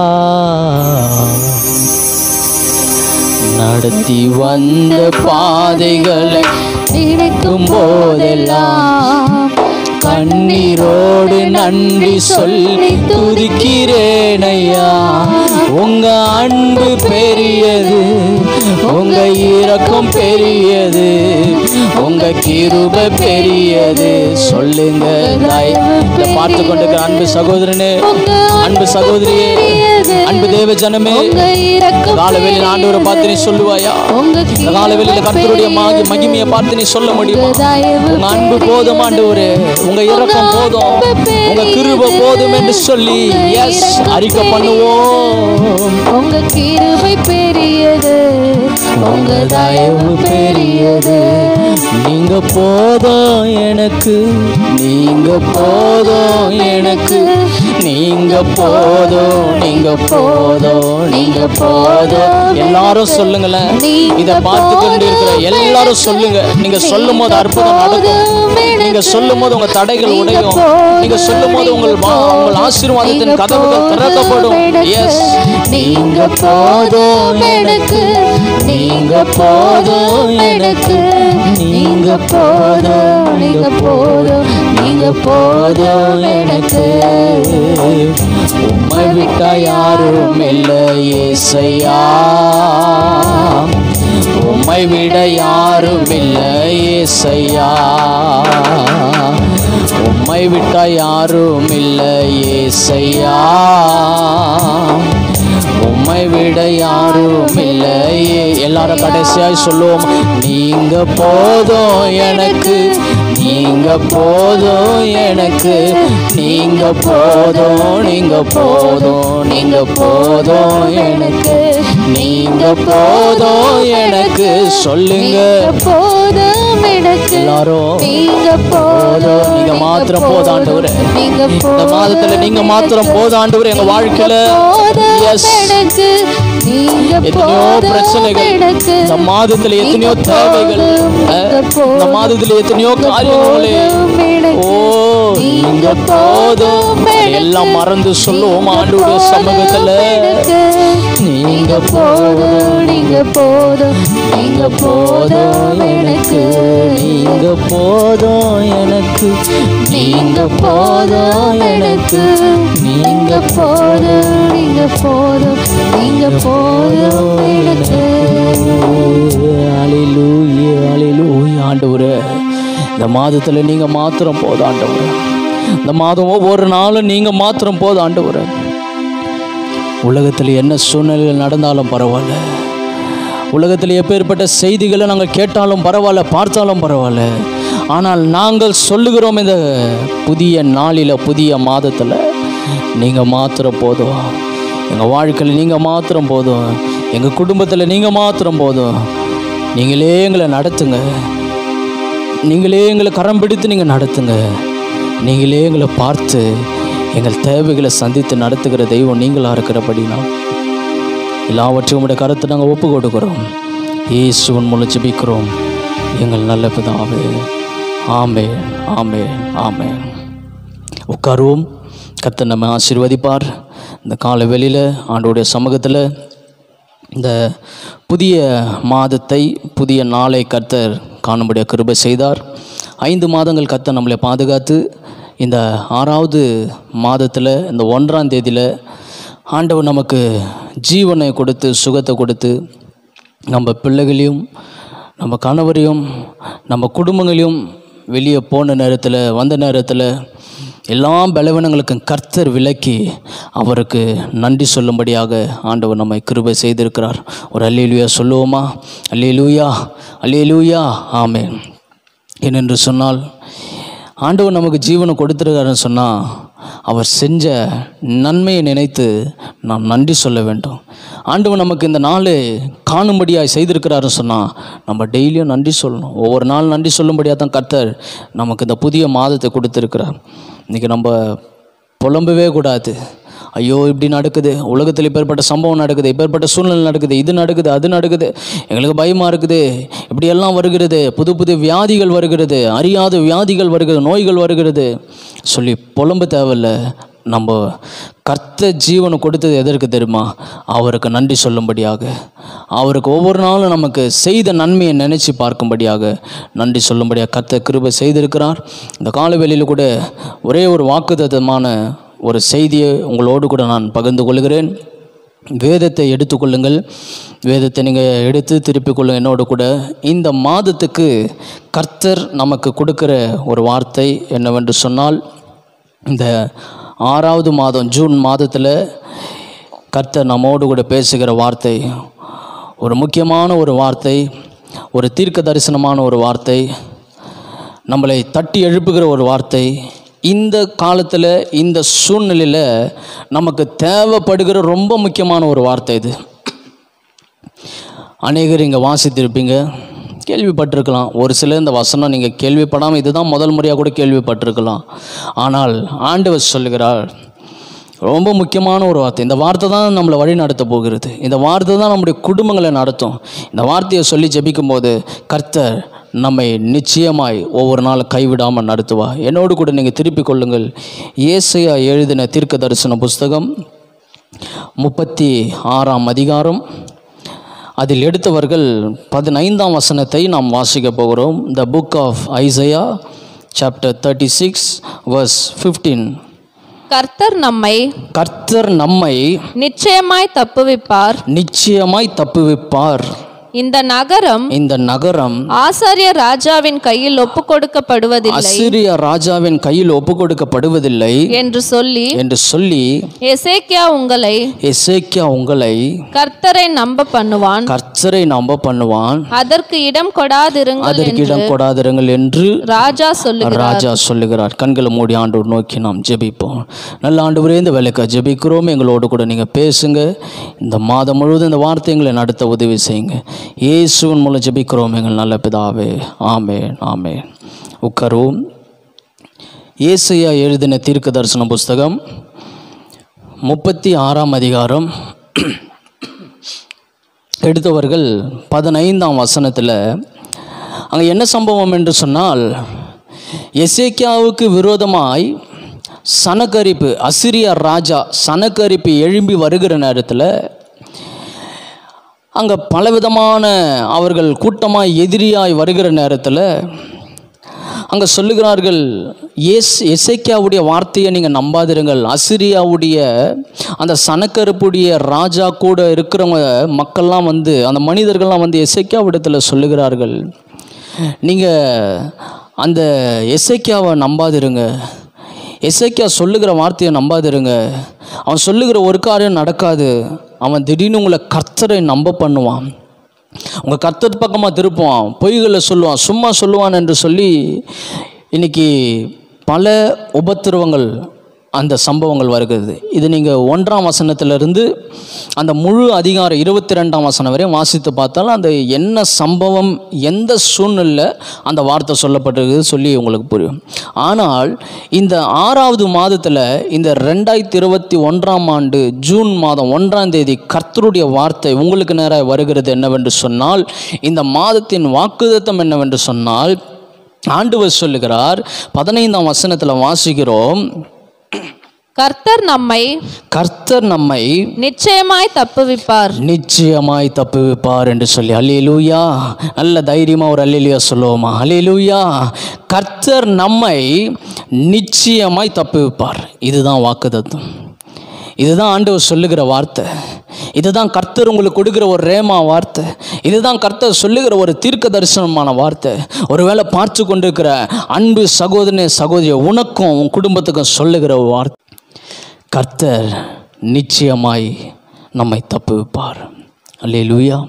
நடத்தி வந்த பாதைகளை நினைக்கும் போதெல்லாம் கண்ணீரோடு நன்றி சொல்லி துதிக்கிறேனையா உங்க அன்பு பெரியது உங்க இரக்கம் பெரியது உங்க கிருபை பெரியது சொல்லுங்க தாய் இதை பார்த்து கொண்டிருக்கிற அன்பு சகோதரனே அன்பு சகோதரியே அன்பு தேவ ஜனமே உங்க இரக்கம் காலவெளியில் ஆண்டவரை பார்த்து நீ சொல்லுவாயா உங்க இந்த காலவெளியில் கர்த்தருடைய மகி மகிமையை பார்த்து நீ சொல்ல முடியுமா உங்க அன்பு போதும் ஆண்டவரே உங்க இரக்கம் போதும் உங்க கிருபை போதும் என்று சொல்லி எஸ் அறிக்கை பண்ணுவோம் உங்க கிருபை பெரியது உங்க தயவு பெரியது நீங்க போதும் எனக்கு நீங்க போதும் எனக்கு நீங்க போதும் நீங்க போதும் நீங்க போதும் எல்லாரும் சொல்லுங்களேன் இதை பார்த்து கொண்டு இருக்கிற எல்லாரும் சொல்லுங்க நீங்க சொல்லும் போது அற்புதம் நடக்கும் நீங்க சொல்லும் போது உங்க தடைகள் உடையும் நீங்க சொல்லும் போது உங்கள் வா- உங்கள் ஆசீர்வாதத்தின் கதவுகள் திறக்கப்படும் எஸ் நீங்க போதும் எனக்கு நீங்க போதும் எனக்கு நீங்க போதும் நீங்க போதும் நீங்க போதும் எனக்கு உம்மை விட்டா யாரும் இல்லை ஏசையா உம்மை விட யாரும் இல்லை ஏசையா உம்மை விட்டா யாரும் இல்லை ஏசையா உம்மை விட யாரும் இல்லை எல்லாரும் கடைசியாய் சொல்லுவோம் நீங்க போதும் எனக்கு நீங்க போதும் எனக்கு நீங்க போதும் நீங்க போதும் நீங்க போதும் எனக்கு நீங்க போதும் எனக்கு சொல்லுங்க நீங்க போதும் எனக்கு எல்லாரும் நீங்க போதும் நீங்க மாத்திரம் போதும் ஆண்டவரே நீங்க இந்த போதும் மாதத்துல நீங்க மாத்திரம் போதும் ஆண்டவரே எங்க வாழ்க்கையில போதும் எஸ் எனக்கு நீங்க எத்தனையோ போதும் பிரச்சனைகள் எனக்கு இந்த மாதத்துல எத்தனையோ நீங்க தேவைகள் போதும், அஹ், நீங்க போதும், இந்த மாதத்துல எத்தனையோ காரியங்களே போதும் எனக்கு. ஓ நீங்க போதும் எல்லாம் மறந்து சொல்லுவோம் ஆண்டவருடைய சமூகத்துல நீங்க போதும் நீங்க போதும் நீங்க போதும் எனக்கு நீங்க போதும் எனக்கு நீங்க போதும் எனக்கு நீங்க போதும் நீங்க போதும் நீங்க போதும் எனக்கு அலிலூய அலிலூய ஆண்டவரே இந்த மாதத்துல நீங்க மாத்திரம் போதும் ஆண்டவரே இந்த மாதம் ஒவ்வொரு நாளும் நீங்க மாத்திரம் போதும் ஆண்டவரே உலகத்தில் என்ன சூழ்நிலைகள் நடந்தாலும் பரவாயில்ல உலகத்தில் எப்பேற்பட்ட செய்திகளை நாங்கள் கேட்டாலும் பரவாயில்ல பார்த்தாலும் பரவாயில்ல ஆனால் நாங்கள் சொல்லுகிறோம் இந்த புதிய நாளில் புதிய மாதத்தில் நீங்கள் மாத்திரம் போதும் எங்கள் வாழ்க்கையில் நீங்கள் மாத்திரம் போதும் எங்கள் குடும்பத்தில் நீங்கள் மாத்திரம் போதும் நீங்களே எங்களை நடத்துங்க நீங்களே எங்களை கரம் பிடித்து நீங்கள் நடத்துங்க நீங்களே எங்களை பார்த்து எங்கள் தேவைகளை சந்தித்து நடத்துகிற தெய்வம் நீங்களாக இருக்கிறபடினா எல்லாவற்றையும் உடைய கருத்தை நாங்கள் ஒப்பு கொடுக்குறோம் இயேசுவன் மூலம் ஜெபிக்கிறோம் எங்கள் நல்ல பிதாவே ஆமே ஆமே ஆமே உட்காருவோம் கர்த்தர் நம்ம ஆசீர்வதிப்பார் இந்த கால வெளியில் ஆண்டோடைய சமூகத்தில் இந்த புதிய மாதத்தை புதிய நாளை கர்த்தர் காணும்படிய கிருபை செய்தார் ஐந்து மாதங்கள் கர்த்தர் நம்மளை பாதுகாத்து இந்த ஆறாவது மாதத்தில் இந்த ஒன்றாம் தேதியில் ஆண்டவர் நமக்கு ஜீவனை கொடுத்து சுகத்தை கொடுத்து நம்ம பிள்ளைகளையும் நம்ம கணவரையும் நம்ம குடும்பங்களையும் வெளியே போன நேரத்தில் வந்த நேரத்தில் எல்லா பலவீனங்களுக்கும் கர்த்தர் விலக்கி அவருக்கு நன்றி சொல்லும்படியாக ஆண்டவர் நம்மை கிருபை செய்திருக்கிறார் ஒரு அல்லேலூயா சொல்லுவோமா அல்லேலூயா அல்லேலூயா ஆமென் ஏனென்று சொன்னால் ஆண்டவர் நமக்கு ஜீவனை கொடுத்துருக்காருன்னு சொன்னால் அவர் செஞ்ச நன்மையை நினைத்து நாம் நன்றி சொல்ல வேண்டும் ஆண்டவர் நமக்கு இந்த நாள் காணும்படியாக செய்திருக்கிறாருன்னு சொன்னால் நம்ம டெய்லியும் நன்றி சொல்லணும் ஒவ்வொரு நாள் நன்றி சொல்லும்படியாக தான் கர்த்தர் நமக்கு இந்த புதிய மாதத்தை கொடுத்துருக்கிறார் இன்றைக்கி நம்ம புலம்பவே கூடாது ஐயோ இப்படி நடக்குது உலகத்தில் இப்பேற்பட்ட சம்பவம் நடக்குது இப்பேற்பட்ட சூழ்நிலை நடக்குது இது நடக்குது அது நடக்குது எங்களுக்கு பயமாக இருக்குது இப்படி எல்லாம் வருகிறது புது புது வியாதிகள் வருகிறது அறியாத வியாதிகள் வருகிறது நோய்கள் வருகிறது சொல்லி புலம்பு தேவையில்ல நம்ம கர்த்த ஜீவனை கொடுத்தது எதற்கு தெரியுமா அவருக்கு நன்றி சொல்லும்படியாக அவருக்கு ஒவ்வொரு நாளும் நமக்கு செய்த நன்மையை நினைச்சு பார்க்கும்படியாக நன்றி சொல்லும்படியாக கர்த்த கிருபை செய்திருக்கிறார் இந்த காலவெளியில் கூட ஒரே ஒரு வாக்குத்தத்தமான ஒரு செய்தியை உங்களோடு கூட நான் பகிர்ந்து கொள்கிறேன் வேதத்தை எடுத்துக்கொள்ளுங்கள் வேதத்தை நீங்கள் எடுத்து திருப்பிக் கொள்ளுங்கள் என்னோடு கூட இந்த மாதத்துக்கு கர்த்தர் நமக்கு கொடுக்கிற ஒரு வார்த்தை என்னவென்று சொன்னால் இந்த ஆறாவது மாதம் ஜூன் மாதத்தில் கர்த்தர் நம்மோடு கூட பேசுகிற வார்த்தை ஒரு முக்கியமான ஒரு வார்த்தை ஒரு தீர்க்க தரிசனமான ஒரு வார்த்தை நம்மளை தட்டி எழுப்புகிற ஒரு வார்த்தை இந்த காலத்தில் இந்த சூழ்நிலையில் நமக்கு தேவைப்படுகிற ரொம்ப முக்கியமான ஒரு வார்த்தை இது அநேகர் இங்கே வாசித்திருப்பீங்க கேள்விப்பட்டிருக்கலாம் ஒரு சில இந்த வசனம் நீங்கள் கேள்விப்படாமல் இதுதான் முதல் முறையாக கூட கேள்விப்பட்டிருக்கலாம் ஆனால் ஆண்டவர் சொல்லுகிறார் ரொம்ப முக்கியமான ஒரு வார்த்தை இந்த வார்த்தை தான் நம்மளை வழி நடத்த போகிறது இந்த வார்த்தை தான் நம்முடைய குடும்பங்களை நடத்தும் இந்த வார்த்தையை சொல்லி ஜெபிக்கும் போது கர்த்தர் நம்மை நிச்சயமாய் ஒவ்வொரு நாளும் கைவிடாமல் நடத்துவா என்னோடு கூட நீங்கள் திருப்பிக் கொள்ளுங்கள் ஏசையா எழுதின தீர்க்க தரிசன புஸ்தகம் முப்பத்தி ஆறாம் அதிகாரம் அதில் எடுத்தவர்கள் பதினைந்தாம் வசனத்தை நாம் வாசிக்க போகிறோம் the book of Isaiah chapter thirty six verse fifteen கர்த்தர் நம்மை கர்த்தர் நம்மை நிச்சயமாய் தப்புவிப்பார் நிச்சயமாய் தப்புவிப்பார் இந்த நகரம் இந்த நகரம் ஆசாரிய ராஜாவின் கையில் ஒப்பு கொடுக்கப்படுவதில்லை அசிரிய ராஜாவின் கையில் ஒப்பு கொடுக்கப்படுவதில்லை என்று சொல்லி என்று சொல்லி எசேக்கியா உங்களை எசேக்கியா உங்களை கர்த்தரை நம்ப பண்ணுவான் கர்த்தரை நம்ப பண்ணுவான் அதற்கு இடம் கொடாதிருங்கள் அதற்கு இடம் கொடாதிருங்கள் என்று ராஜா சொல்லுகிறார் ராஜா சொல்லுகிறார் கண்களை மூடி ஆண்டவர் நோக்கி நாம் ஜெபிப்போம் நல்ல ஆண்டவரே இந்த வேலைக்கு ஜெபிக்கிறோம் எங்களோடு கூட நீங்கள் பேசுங்க இந்த மாதம் முழுவதும் இந்த வார்த்தை எங்களை நடத்த உதவி செய்யுங்க இயேசுவின் மூலம் ஜெபிக்கிறோம் எங்கள் நல்ல பிதாவே ஆமே ஆமே உட்காருவோம் ஏசையா எழுதின தீர்க்க தரிசன புஸ்தகம் முப்பத்தி ஆறாம் அதிகாரம் எடுத்தவர்கள் பதினைந்தாம் வசனத்தில் அங்கே என்ன சம்பவம் என்று சொன்னால் எசேக்கியாவுக்கு விரோதமாய் சனகரிப்பு அசிரியா ராஜா சனகரிப்பு எழும்பி வருகிற நேரத்தில் அங்கே பலவிதமான அவர்கள் கூட்டமாய் எதிரியாய் வருகிற நேரத்தில் அங்கே சொல்லுகிறார்கள் எஸ் எசேக்கியாவுடைய வார்த்தையை நீங்கள் நம்பாதிருங்கள் அசிரியாவுடைய அந்த சனக்கருப்புடைய ராஜா கூட இருக்கிறவங்க மக்கள்லாம் வந்து அந்த மனிதர்கள்லாம் வந்து எசேக்கியாவிடத்தில் சொல்லுகிறார்கள் நீங்கள் அந்த எசேக்கியாவை நம்பாதிருங்க எசேக்கியா சொல்லுகிற வார்த்தையை நம்பாதிருங்க அவன் சொல்லுகிற ஒரு காரியம் நடக்காது அவன் திடீர்னு உங்களை கர்த்தரை நம்ப பண்ணுவான் உங்கள் கர்த்தர் பக்கமாக திருப்புவான் பொய்களை சொல்லுவான் சும்மா சொல்லுவான் என்று சொல்லி இன்னைக்கு பல உபத்திரவங்கள் அந்த சம்பவங்கள் வருகிறது இது நீங்கள் ஒன்றாம் வசனத்திலிருந்து அந்த முழு அதிகாரம் இருபத்தி ரெண்டாம் வசனம் வரையும் வாசித்து பார்த்தாலும் அந்த என்ன சம்பவம் எந்த சூழ்நிலை அந்த வார்த்தை சொல்லப்பட்டிருக்குது சொல்லி உங்களுக்கு புரியும் ஆனால் இந்த ஆறாவது மாதத்தில் இந்த ரெண்டாயிரத்தி இருபத்தி ஒன்றாம் ஆண்டு ஜூன் மாதம் ஒன்றாம் தேதி கர்த்தருடைய வார்த்தை உங்களுக்கு நேராக வருகிறது என்னவென்று சொன்னால் இந்த மாதத்தின் வாக்குதத்தம் என்னவென்று சொன்னால் ஆண்டவர் சொல்லுகிறார் பதினைந்தாம் வசனத்தில் வாசிக்கிறோம் கர்த்தர் நம்மை கர்த்தர் நம்மை நிச்சயமாய் தப்புவிப்பார் நிச்சயமாய் தப்புவிப்பார் என்று சொல்லி அல்லேலூயா நல்ல தைரியமாக ஒரு அல்லேலூயா சொல்லுவோமா அல்லேலூயா கர்த்தர் நம்மை நிச்சயமாய் தப்புவிப்பார் இதுதான் வாக்குத்தத்தம் இதுதான் ஆண்டவர் சொல்லுகிற வார்த்தை இதுதான் கர்த்தர் உங்களுக்கு கொடுக்குற ஒரு ரேமா வார்த்தை இதுதான் கர்த்தர் சொல்லுகிற ஒரு தீர்க்க தரிசனமான வார்த்தை ஒருவேளை பார்த்து கொண்டிருக்கிற அன்பு சகோதரனே சகோதரி உனக்கும் உன் குடும்பத்துக்கும் சொல்லுகிற ஒரு வார்த்தை கர்த்தர் நிச்சயமாய் நம்மை தப்புவிப்பார் அல்லேலூயா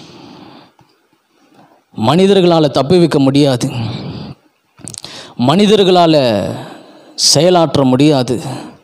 மனிதர்களால் தப்புவிக்க முடியாது மனிதர்களால் செயலாற்ற முடியாது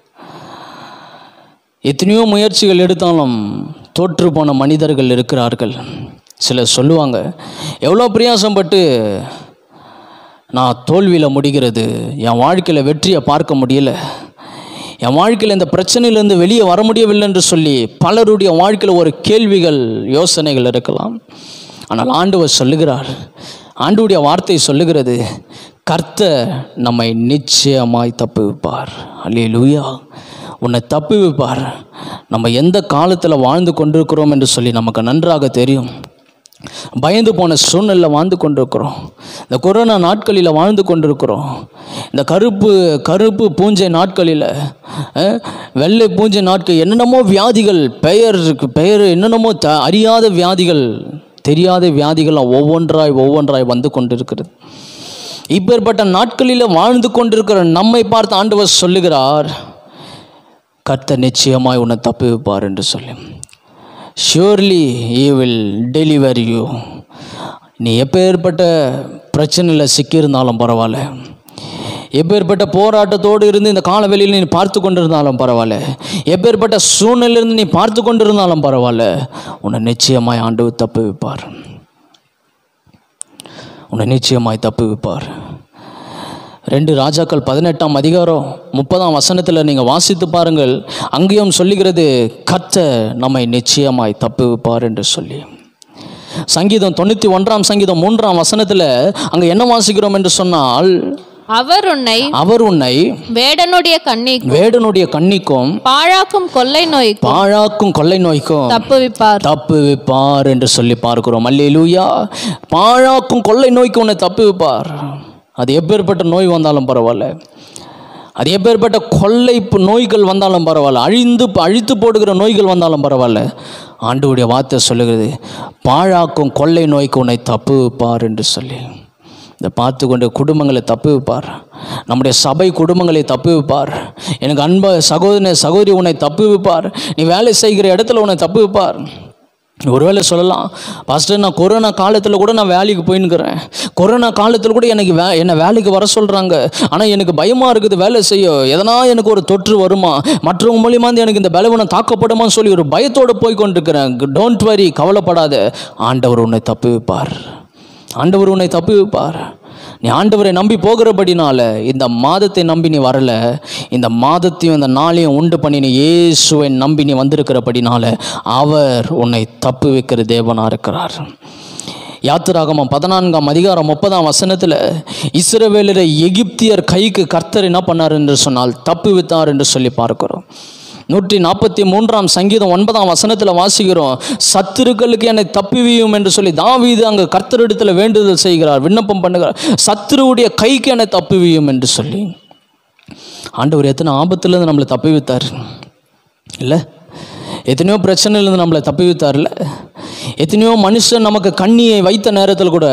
எத்தனையோ முயற்சிகள் எடுத்தாலும் தோற்று போன மனிதர்கள் இருக்கிறார்கள் சிலர் சொல்லுவாங்க எவ்வளோ பிரயாசப்பட்டு நான் தோல்வியில் முடிகிறது என் வாழ்க்கையில் வெற்றியை பார்க்க முடியல என் வாழ்க்கையில் இந்த பிரச்சனையிலேருந்து வெளியே வர முடியவில்லை என்று சொல்லி பலருடைய வாழ்க்கையில் ஒரு கேள்விகள் யோசனைகள் இருக்கலாம் ஆனால் ஆண்டவர் சொல்லுகிறார் ஆண்டுடைய வார்த்தை சொல்லுகிறது கர்த்தர் நம்மை நிச்சயமாய் தப்புவிப்பார் அல்லேலூயா உன்னை தப்புவிப்பார் நம்ம எந்த காலத்தில் வாழ்ந்து கொண்டிருக்கிறோம் என்று சொல்லி நமக்கு நன்றாக தெரியும் பயந்து போன சூழ்நிலையில் வாழ்ந்து கொண்டிருக்கிறோம் இந்த கொரோனா நாட்களில் வாழ்ந்து கொண்டிருக்கிறோம் இந்த கருப்பு கருப்பு பூஞ்சை நாட்களில் அஹ், வெள்ளை பூஞ்சை நாட்கள் என்னென்னமோ வியாதிகள் பெயர் இருக்கு பெயர் என்னென்னமோ த அறியாத வியாதிகள் தெரியாத வியாதிகள் ஒவ்வொன்றாய் ஒவ்வொன்றாய் வந்து கொண்டிருக்கிறது இப்பேற்பட்ட நாட்களில் வாழ்ந்து கொண்டிருக்கிற நம்மை பார்த்து ஆண்டவர் சொல்லுகிறார் கர்த்தர் நிச்சயமாய் உன்னை தப்புவிப்பார் என்று சொல்லி surely he will deliver you நீ எப்பேற்பட்ட பிரச்சனையில் சிக்கியிருந்தாலும் பரவாயில்ல எப்பேற்பட்ட போராட்டத்தோடு இருந்து இந்த காலவெளியில் நீ பார்த்து கொண்டிருந்தாலும் பரவாயில்ல எப்பேற்பட்ட சூழ்நிலையிலிருந்து நீ பார்த்து கொண்டிருந்தாலும் பரவாயில்ல உன்னை நிச்சயமாய் ஆண்டு தப்பு வைப்பார் உன்னை நிச்சயமாய் தப்பு வைப்பார் ரெண்டு ராஜாக்கள் பதினெட்டாம் அதிகாரம் முப்பதாம் வசனத்தில் நீங்கள் வாசித்து பாருங்கள் அங்கேயும் சொல்லுகிறது கர்த்த நம்மை நிச்சயமாய் தப்பு வைப்பார் என்று சொல்லி சங்கீதம் தொண்ணூற்றி ஒன்றாம் சங்கீதம் மூன்றாம் வசனத்தில் அங்கே என்ன வாசிக்கிறோம் என்று சொன்னால் அவர் உன்னை அவர் உன்னை வேடனுடைய கண்ணி வேடனுடைய கண்ணிக்கும் பாழாக்கும் கொள்ளை நோய்க்கும் பாழாக்கும் கொள்ளை நோய்க்கும் தப்புவிப்பார் தப்பு வைப்பார் என்று சொல்லி பார்க்கிறோம் அல்லேலூயா பாழாக்கும் கொள்ளை நோய்க்கு உன்னை தப்பு வைப்பார் அது எப்பேற்பட்ட நோய் வந்தாலும் பரவாயில்ல அது எப்பேற்பட்ட கொள்ளை பு- நோய்கள் வந்தாலும் பரவாயில்ல அழிந்து அழித்து போடுகிற நோய்கள் வந்தாலும் பரவாயில்ல ஆண்டவருடைய வார்த்தை சொல்லுகிறது பாழாக்கும் கொள்ளை நோய்க்கு உன்னை தப்பு வைப்பார் என்று சொல்லி இதை பார்த்து கொண்டு குடும்பங்களை தப்பு வைப்பார் நம்முடைய சபை குடும்பங்களை தப்பு வைப்பார் எனக்கு அன்ப சகோதரனை சகோதரி உன்னை தப்பு வைப்பார் நீ வேலை செய்கிற இடத்துல உன்னை தப்பு வைப்பார் ஒருவேளை சொல்லலாம் பாஸ்டர் நான் கொரோனா காலத்தில் கூட நான் வேலைக்கு போயின்னுக்கிறேன் கொரோனா காலத்தில் கூட எனக்கு வே என்னை வேலைக்கு வர சொல்கிறாங்க ஆனால் எனக்கு பயமாக இருக்குது வேலை செய்ய எதனா எனக்கு ஒரு தொற்று வருமா மற்றவங்க மூலியமா இருந்து எனக்கு இந்த பலவனம் தாக்கப்படுமான்னு சொல்லி ஒரு பயத்தோடு போய் கொண்டிருக்கிறேன் டோன்ட் வரி கவலைப்படாத ஆண்டவர் உன்னை தப்பு வைப்பார் ஆண்டவர் உன்னை தப்பு வைப்பார் நீ ஆண்டவரை நம்பி போகிறபடினால இந்த மாதத்தை நம்பி நீ வரல இந்த மாதத்தையும் இந்த நாளையும் உண்டு பண்ணி நீ இயேசுவை நம்பி நீ வந்திருக்கிறபடினால அவர் உன்னை தப்பு வைக்கிற தேவனாக இருக்கிறார் யாத்திராகமம் பதினான்காம் அதிகாரம் முப்பதாம் வசனத்தில் இஸ்ரவேலரை எகிப்தியர் கைக்கு கர்த்தர் என்ன பண்ணார் என்று சொன்னால் தப்பு வித்தார் என்று சொல்லி பார்க்கிறோம் நூற்றி நாற்பத்தி மூன்றாம் சங்கீதம் ஒன்பதாம் வசனத்தில் வாசிக்கிறோம் சத்துருக்களுக்கு என்னை தப்பிவியும் என்று சொல்லி தாவீது அங்கே கர்த்தரிடத்தில் வேண்டுதல் செய்கிறார் விண்ணப்பம் பண்ணுகிறார் சத்துருவுடைய கைக்கு என்னை தப்பிவியும் என்று சொல்லி ஆண்டவர் எத்தனை ஆபத்துலேருந்து நம்மளை தப்பி வைத்தார் இல்லை எத்தனையோ பிரச்சனையிலேருந்து நம்மளை தப்பி வைத்தார்ல எத்தனையோ மனுஷன் நமக்கு கண்ணியை வைத்த நேரத்தில் கூட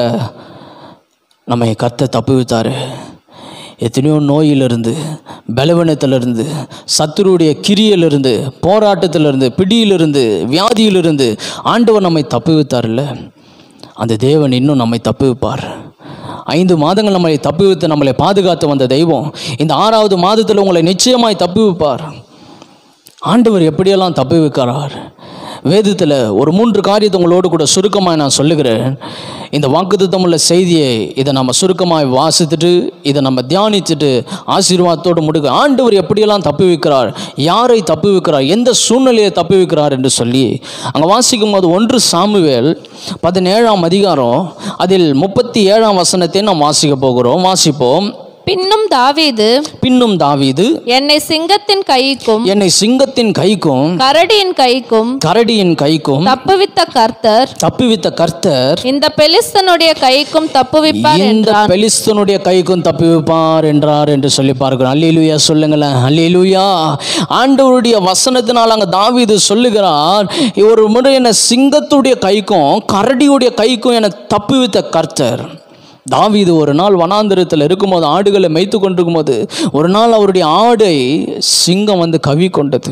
நம்மை கத்த தப்பி வைத்தார் எத்தனையோ நோயிலிருந்து பலவீனத்திலிருந்து சத்துருடைய கிரியிலிருந்து போராட்டத்திலிருந்து பிடியிலிருந்து வியாதியிலிருந்து ஆண்டவர் நம்மை தப்பி வைத்தார்ல அந்த தேவன் இன்னும் நம்மை தப்பி வைப்பார் ஐந்து மாதங்கள் நம்மளை தப்பி வைத்து நம்மளை பாதுகாத்து வந்த தெய்வம் இந்த ஆறாவது மாதத்தில் உங்களை நிச்சயமாய் தப்பி வைப்பார் ஆண்டவர் எப்படியெல்லாம் தப்பி வைக்கிறார் வேதத்தில் ஒரு மூன்று காரியத்தை உங்களோடு கூட சுருக்கமாக நான் சொல்லுகிறேன் இந்த வாக்குத்தத்தம் உள்ள செய்தியை இதை நம்ம சுருக்கமாக வாசித்துட்டு இதை நம்ம தியானிச்சுட்டு ஆசீர்வாதத்தோடு முடுக்க ஆண்டவர் எப்படியெல்லாம் தப்பி வைக்கிறார் யாரை தப்பி வைக்கிறார் எந்த சூழ்நிலையை தப்பி வைக்கிறார் என்று சொல்லி அங்கே வாசிக்கும் போது ஒன்று சாமுவேல் பதினேழாம் அதிகாரம் அதில் முப்பத்தி ஏழாம் வசனத்தை நாம் வாசிக்க போகிறோம் வாசிப்போம் பின்னும் தாவீது பின்னும் தாவீது என்னை சிங்கத்தின் கைக்கும் என்னை சிங்கத்தின் கைக்கும் கரடியின் கைக்கும் கரடியின் கைக்கும் தப்புவித்த கர்த்தர் தப்புவித்த கர்த்தர் இந்த பெலிஸ்தனுடைய கைக்கும் தப்புவிப்பார் இந்த என்றார் பெலிஸ்தனுடைய கைக்கும் தப்பி வைப்பார் என்றார் என்று சொல்லி பார்க்கிறோம் அல்லேலூயா சொல்லுங்களேன் அல்லேலூயா ஆண்டவருடைய வசனத்தினால் அங்கே தாவீது சொல்லுகிறார் ஒரு முறை என்னை சிங்கத்துடைய கைக்கும் கரடியுடைய கைக்கும் என்னை தப்பி வைத்த கர்த்தர் தாவீது ஒரு நாள் வனாந்திரத்தில் இருக்கும்போது ஆடுகளை மேய்த்து கொண்டிருக்கும் போது ஒரு நாள் அவருடைய ஆடை சிங்கம் வந்து கவி கொண்டது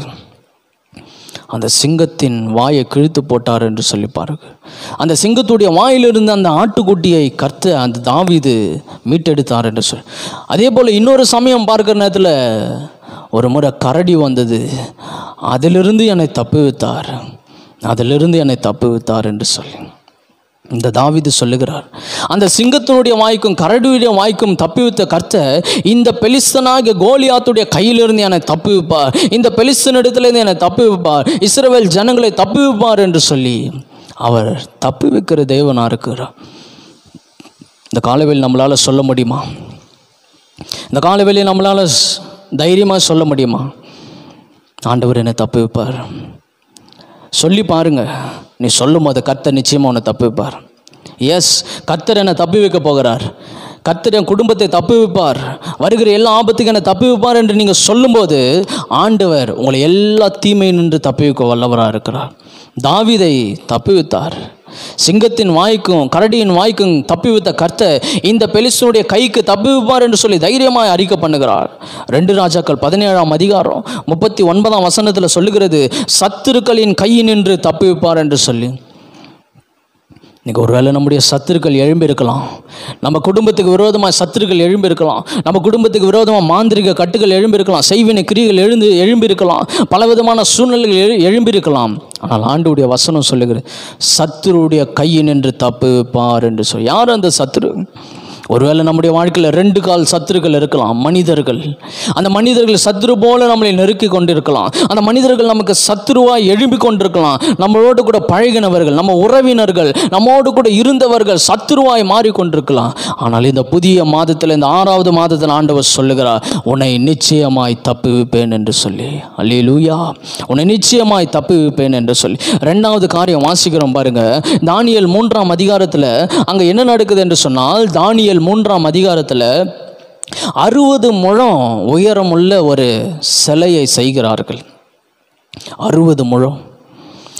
அந்த சிங்கத்தின் வாயை கிழித்து போட்டார் என்று சொல்லி பாருங்க அந்த சிங்கத்துடைய வாயிலிருந்து அந்த ஆட்டுக்குட்டியை கர்த்த அந்த தாவீது மீட்டெடுத்தார் என்று சொல் அதே போல் இன்னொரு சமயம் பார்க்குற நேரத்தில் ஒரு முறை கரடி வந்தது அதிலிருந்து என்னை தப்பு வைத்தார் அதிலிருந்து என்னை தப்பு வைத்தார் என்று சொல்லி இந்த தாவீது சொல்லுகிறார் அந்த சிங்கத்தினுடைய வாய்க்கும் கரடியுடைய வாய்க்கும் தப்பி வைத்த கர்த்தர் இந்த பெலிஸ்தனாகிய கோலியாத்துடைய கையிலிருந்து என்னை தப்பி வைப்பார் இந்த பெலிஸ்தனிடத்திலிருந்து என்னை தப்பி வைப்பார் இஸ்ரவேல் ஜனங்களை தப்பி வைப்பார் என்று சொல்லி அவர் தப்பி வைக்கிற தேவனாக இருக்கிறார் இந்த காலவேல் நம்மளால் சொல்ல முடியுமா இந்த காலவேலையை நம்மளால் தைரியமாக சொல்ல முடியுமா ஆண்டவர் என்னை தப்பி வைப்பார் சொல்லி பாருங்க நீ சொல்லும் போது கர்த்தர் நிச்சயமாக உன்னை தப்பி வைப்பார் எஸ் கர்த்தர் என்னை தப்பி வைக்க போகிறார் கர்த்தர் என் குடும்பத்தை தப்பி வைப்பார் வருகிற எல்லா ஆபத்துக்கும் என்னை தப்பி வைப்பார் என்று நீங்கள் சொல்லும்போது ஆண்டவர் உங்களை எல்லா தீமையும் நின்று தப்பி வைக்க வல்லவராக இருக்கிறார் தாவீதை தப்பி வைத்தார் சிங்கத்தின் வாய்க்கும் கரடியின் வாய்க்கும் தப்பி வைத்த கர்த்தர் இந்த பெலிஸ்தனுடைய கைக்கு தப்பி வைப்பார் என்று சொல்லி தைரியமாய் அறிக்கை பண்ணுகிறார் ரெண்டு ராஜாக்கள் பதினேழாம் அதிகாரம் முப்பத்தி ஒன்பதாம் வசனத்தில் சொல்லுகிறது சத்துருக்களின் கையினின்று தப்பி வைப்பார் என்று சொல்லி இன்னைக்கு ஒருவேளை நம்முடைய சத்துருக்கள் எழும்பி இருக்கலாம் நம்ம குடும்பத்துக்கு விரோதமாக சத்துருக்கள் எழும்பி இருக்கலாம் நம்ம குடும்பத்துக்கு விரோதமாக மாந்திரிக கட்டுகள் எழும்பி இருக்கலாம் செய்வினை கிரிகள் எழுந்து எழும்பி இருக்கலாம் பலவிதமான சூழ்நிலைகள் எழு எழும்பி இருக்கலாம் ஆனால் ஆண்டுடைய வசனம் சொல்லுகிறது சத்துருடைய கையினின்று தப்பு வைப்பார் என்று சொல்லி யார் அந்த சத்துரு ஒருவேளை நம்முடைய வாழ்க்கையில் ரெண்டு கால் சத்துருக்கள் இருக்கலாம் மனிதர்கள் அந்த மனிதர்கள் சத்துரு போல நம்மளை நெருக்கி கொண்டிருக்கலாம் அந்த மனிதர்கள் நமக்கு சத்துருவாய் எழும்பி கொண்டிருக்கலாம் நம்மளோடு கூட பழகினவர்கள் நம்ம உறவினர்கள் நம்மோடு கூட இருந்தவர்கள் சத்துருவாய் மாறிக்கொண்டிருக்கலாம் ஆனால் இந்த புதிய மாதத்தில் இந்த ஆறாவது மாதத்தில் ஆண்டவர் சொல்லுகிறார் உன்னை நிச்சயமாய் தப்பி வைப்பேன் என்று சொல்லி அல்லேலூயா உன்னை நிச்சயமாய் தப்பி வைப்பேன் என்று சொல்லி ரெண்டாவது காரியம் வாசிக்கிறோம் பாருங்க தானியல் மூன்றாம் அதிகாரத்தில் அங்கே என்ன நடக்குது என்று சொன்னால் தானியல் மூன்றாம் அதிகாரத்தில் அறுபது முழம் உயரமுள்ள ஒரு சிலையை செய்கிறார்கள் அறுபது முழம்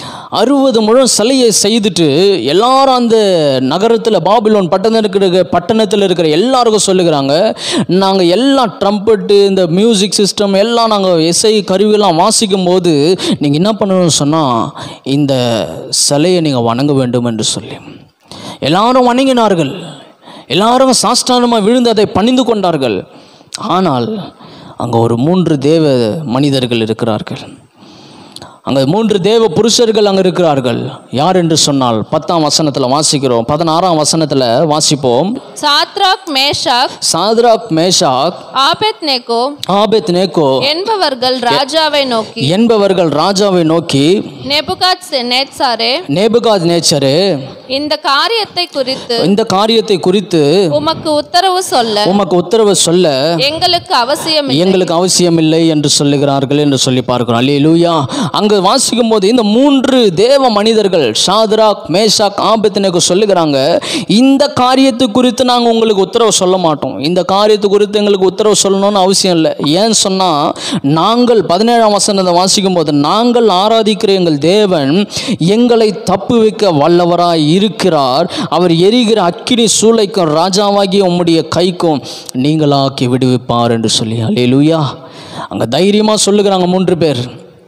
அறுபது முழம் சிலையை செய்துட்டு எல்லாரும் அந்த நகரத்தில் பாபிலோன் பட்டணத்தில் இருக்கிற பட்டணத்தில் இருக்கிற எல்லாருக்கும் சொல்லுகிறாங்க நாங்கள் எல்லாம் ட்ரம்பட்டு இந்த மியூசிக் சிஸ்டம் எல்லாம் நாங்கள் இசை கருவியெல்லாம் வாசிக்கும் போது நீங்கள் என்ன பண்ணணும்னு சொன்னால் இந்த சிலையை நீங்கள் வணங்க வேண்டும் என்று சொல்லி எல்லாரும் வணங்கினார்கள் எல்லாரும் சாஷ்டானமாக விழுந்து அதை பணிந்து கொண்டார்கள் ஆனால் அங்கே ஒரு மூன்று தேவ மனிதர்கள் இருக்கிறார்கள் அங்கே மூன்று தேவ புருஷர்கள் அங்கே இருக்கிறார்கள் யார் என்று சொன்னால் பத்தாம் வசனத்தில் வாசிக்கிறோம் பதினாறாம் வசனத்தில் வாசிப்போம் Shadrach Meshach Shadrach Meshach Abednego Abednego என்பவர்கள் ராஜாவை நோக்கி என்பவர்கள் ராஜாவை நோக்கி நெபுகாத் நேத்சாரே நேபுகாத் நேச்சரு இந்த காரியத்தை குறித்து இந்த காரியத்தை குறித்து உமக்கு உத்தரவு சொல்ல உமக்கு உத்தரவு சொல்ல எங்களுக்கு அவசியம் இல்லை. எங்களுக்கு அவசியமில்லை என்று சொல்லுகிறார்கள் என்று சொல்லி பார்க்கிறோம் அல்லேலூயா அங்கு வாசிக்கும் போது இந்த மூன்று தேவ மனிதர்கள் ஷாத்ராக் மேஷாக் ஆபத்தினுக்கு சொல்லுகிறாங்க இந்த காரியத்து குறித்து நாங்கள் உங்களுக்கு உத்தரவு சொல்ல மாட்டோம் இந்த காரியத்து குறித்து எங்களுக்கு உத்தரவு சொல்லணும்னு அவசியம் இல்லை ஏன்னு சொன்னால் நாங்கள் பதினேழாம் வசனத்தை வாசிக்கும் போது நாங்கள் ஆராதிக்கிற எங்கள் தேவன் எங்களை தப்பு வைக்க வல்லவராய் இருக்கிறார் அவர் எரிகிற அக்கினி சூளைக்கும் ராஜாவாகிய உம்முடைய கைக்கும் நீங்களாக்கி விடுவிப்பார் என்று சொல்லி அல்லேலூயா அங்கே தைரியமாக சொல்லுகிறாங்க மூன்று பேர்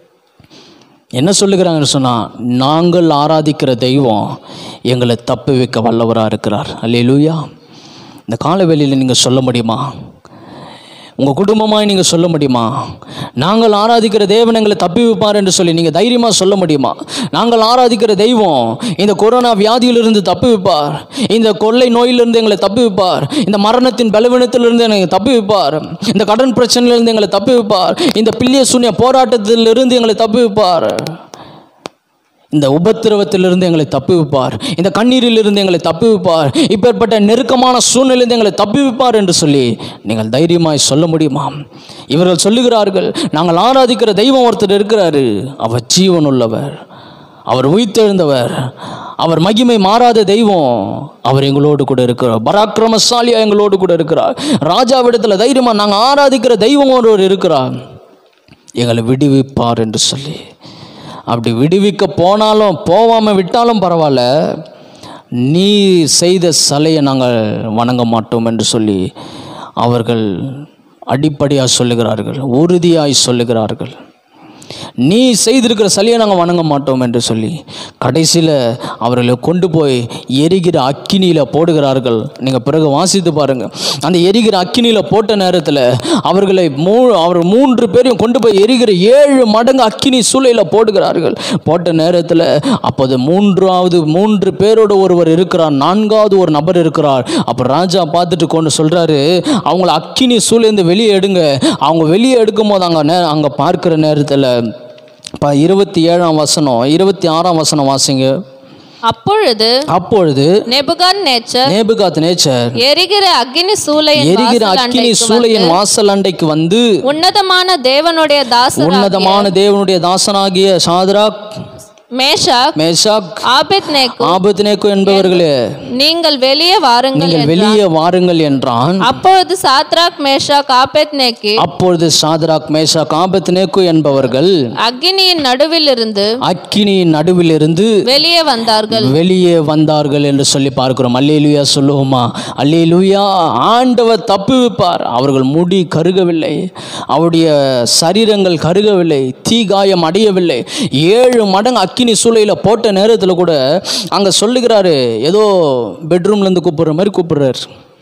என்ன சொல்லுகிறாங்கன்னு சொன்னால் நாங்கள் ஆராதிக்கிற தெய்வம் எங்களை தப்பு வைக்க வல்லவராக இருக்கிறார் அல்லேலூயா இந்த காலவெளியில் நீங்கள் சொல்ல முடியுமா உங்கள் குடும்பமாய் நீங்கள் சொல்ல முடியுமா நாங்கள் ஆராதிக்கிற தேவன் எங்களை தப்பி வைப்பார் என்று சொல்லி நீங்கள் தைரியமாக சொல்ல முடியுமா நாங்கள் ஆராதிக்கிற தெய்வம் இந்த கொரோனா வியாதியிலிருந்து தப்பி வைப்பார் இந்த கொள்ளை நோயிலிருந்து எங்களை தப்பி வைப்பார் இந்த மரணத்தின் பலவீனத்திலிருந்து எங்களை தப்பி வைப்பார் இந்த கடன் பிரச்சனையிலிருந்து எங்களை தப்பி வைப்பார் இந்த பிள்ளைய சூன்ய போராட்டத்திலிருந்து எங்களை தப்பி வைப்பார் இந்த உபத்திரவத்திலிருந்து எங்களை தப்பி வைப்பார் இந்த கண்ணீரிலிருந்து எங்களை தப்பி வைப்பார் இப்பேற்பட்ட நெருக்கமான சூழ்நிலையிலிருந்து எங்களை தப்பி வைப்பார் என்று சொல்லி நீங்கள் தைரியமாய் சொல்ல முடியுமா இவர்கள் சொல்லுகிறார்கள் நாங்கள் ஆராதிக்கிற தெய்வம் ஒருத்தர் இருக்கிறாரு அவர் ஜீவன் உள்ளவர் அவர் உயிர்த்தெழுந்தவர் அவர் மகிமை மாறாத தெய்வம் அவர் எங்களோடு கூட இருக்கிறார் பராக்கிரமசாலியா எங்களோடு கூட இருக்கிறார் ராஜாவிடத்தில் தைரியமாக நாங்கள் ஆராதிக்கிற தெய்வம் ஒருவர் இருக்கிறார் எங்களை விடுவிப்பார் என்று சொல்லி அப்படி விடுவிக்க போனாலும் போகாமல் விட்டாலும் பரவாயில்ல நீ செய்த சிலையை நாங்கள் வணங்க மாட்டோம் என்று சொல்லி அவர்கள் அடிப்படையாக சொல்லுகிறார்கள் உறுதியாய் சொல்லுகிறார்கள் நீ செய்திருக்கிற சிலையை நாங்கள் வணங்க மாட்டோம் என்று சொல்லி கடைசியில் அவர்களை கொண்டு போய் எரிகிற அக்கினியில் போடுகிறார்கள் நீங்கள் பிறகு வாசித்து பாருங்கள் அந்த எரிகிற அக்கினியில் போட்ட நேரத்தில் அவர்களை மூ அவர் மூன்று பேரையும் கொண்டு போய் எரிகிற ஏழு மடங்கு அக்கினி சூளையில் போடுகிறார்கள் போட்ட நேரத்தில் அப்போது மூன்றாவது மூன்று பேரோடு ஒருவர் இருக்கிறார் நான்காவது ஒரு நபர் இருக்கிறார் அப்போ ராஜா பார்த்துட்டு கொண்டு சொல்கிறாரு அவங்கள அக்கினி சூழேந்து வெளியே எடுங்க அவங்க வெளியே எடுக்கும் போது அங்கே நே அங்கே பார்க்குற நேரத்தில் இப்போ இருபத்தி ஏழாம் வசனம் இருபத்தி ஆறாம் வசனம் வாசிங்க அப்பொழுது அப்பொழுது நெபுகாத் நேச்சர் நேபுகாத் நேச்சர் எரிகிற அக்னி சூளையின் எரிகிற வாசல் அக்கினி அண்டைக்கு சூளையின் வாசல் அண்டைக்கு வந்து உன்னதமான தேவனுடைய தாசர் உன்னதமான தேவனுடைய தாசனாகிய சாத்ராக் மேஷாக் மேஷாக் ஆபெத் நேக்கு ஆபத்நேக்கு என்பவர்களே நீங்கள் வெளியே வாருங்கள் நீங்கள் வெளியே வாருங்கள் என்றான் அப்பொழுது சாத்ராக் மேஷாக் ஆபெத் நேக்கு அப்பொழுது சாத்ராக் மேஷாக் ஆபத்நேக்கு என்பவர்கள் அக்னியின் நடுவில் இருந்து அக்கினியின் நடுவிலிருந்து வெளியே வந்தார்கள் வெளியே வந்தார்கள் என்று சொல்லி பார்க்கிறோம் அல்லேலூயா சொல்லுவோமா அல்லேலூயா ஆண்டவர் தப்பு வைப்பார் அவர்கள் முடி கருகவில்லை அவருடைய சரீரங்கள் கருகவில்லை தீ காயம் அடையவில்லை ஏழு மடங்கு அக்கினி சூளையில் போட்ட நேரத்தில் கூட அங்கே சொல்லுகிறாரு ஏதோ பெட்ரூம்லேருந்து கூப்பிடுற மாதிரி கூப்பிடுறாரு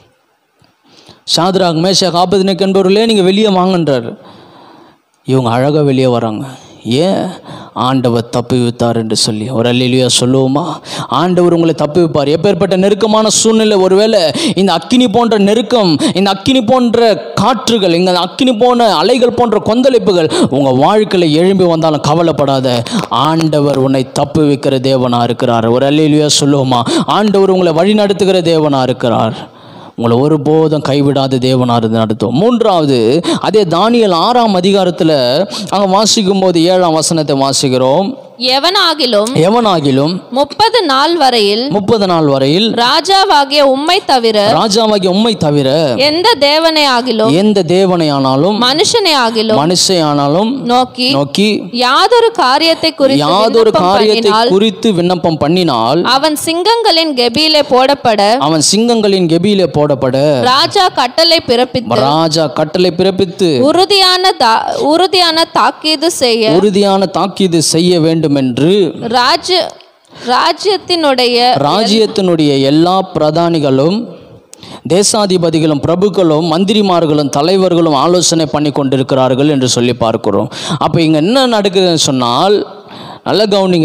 ஷாத்ராக் மேஷாக் ஆபத்னேக் என்பவர்களே நீங்கள் வெளியே வாங்கன்றார் இவங்க அழகாக வெளியே வராங்க ஏன் ஆண்டவர் தப்பி வைத்தார் என்று சொல்லி ஒரு அல்லிலியா சொல்லுவோமா ஆண்டவர் உங்களை தப்பி வைப்பார் எப்பேற்பட்ட நெருக்கமான சூழ்நிலை ஒருவேளை இந்த அக்கினி போன்ற நெருக்கம் இந்த அக்கினி போன்ற காற்றுகள் இந்த அக்கினி போன்ற அலைகள் போன்ற கொந்தளிப்புகள் உங்கள் வாழ்க்கையில் எழும்பி வந்தாலும் கவலைப்படாத ஆண்டவர் உன்னை தப்பி வைக்கிற தேவனாக இருக்கிறார் ஒரு அல்லிலியா சொல்லுவோமா ஆண்டவர் உங்களை வழி நடத்துகிற தேவனாக இருக்கிறார் உங்களை ஒருபோதும் கைவிடாத தேவனாக இருந்து நடத்தும் மூன்றாவது அதே தானியல் ஆறாம் அதிகாரத்தில் அங்கே வாசிக்கும் போது ஏழாம் வசனத்தை வாசிக்கிறோம் எவனாகிலும் எவனாகிலும் முப்பது நாள் வரையில் முப்பது நாள் வரையில் ராஜாவாகிய உம்மை தவிர ராஜாவாகிய உம்மை தவிர எந்த தேவனை ஆகிலும் எந்த தேவனை ஆனாலும் மனுஷனை ஆகிலும் மனுஷை ஆனாலும் நோக்கி நோக்கி யாதொரு காரியத்தை குறித்து யாதொரு விண்ணப்பம் காரியத்தை பண்ணினால் குறித்து விண்ணப்பம் பண்ணினால் அவன் சிங்கங்களின் கெபியிலே போடப்பட அவன் சிங்கங்களின் கெபியிலே போடப்பட ராஜா கட்டளை பிறப்பித்து ராஜா கட்டளை பிறப்பித்து உறுதியான தா- உறுதியான தாக்கீது செய்ய உறுதியான தாக்கீது செய்ய வேண்டும் என்று ராஜ்ய ராஜ்யத்தினுடைய ராஜ்யத்தினுடைய எல்லா பிரதானிகளும் தேசாதிபதிகளும் பிரபுக்களும் மந்திரிமார்களும் தலைவர்களும் ஆலோசனை பண்ணி கொண்டிருக்கிறார்கள் என்று சொல்லி பார்க்கிறோம் அப்போ இங்கே என்ன நடக்குதுன்னு சொன்னால் நல்ல கவனிங்க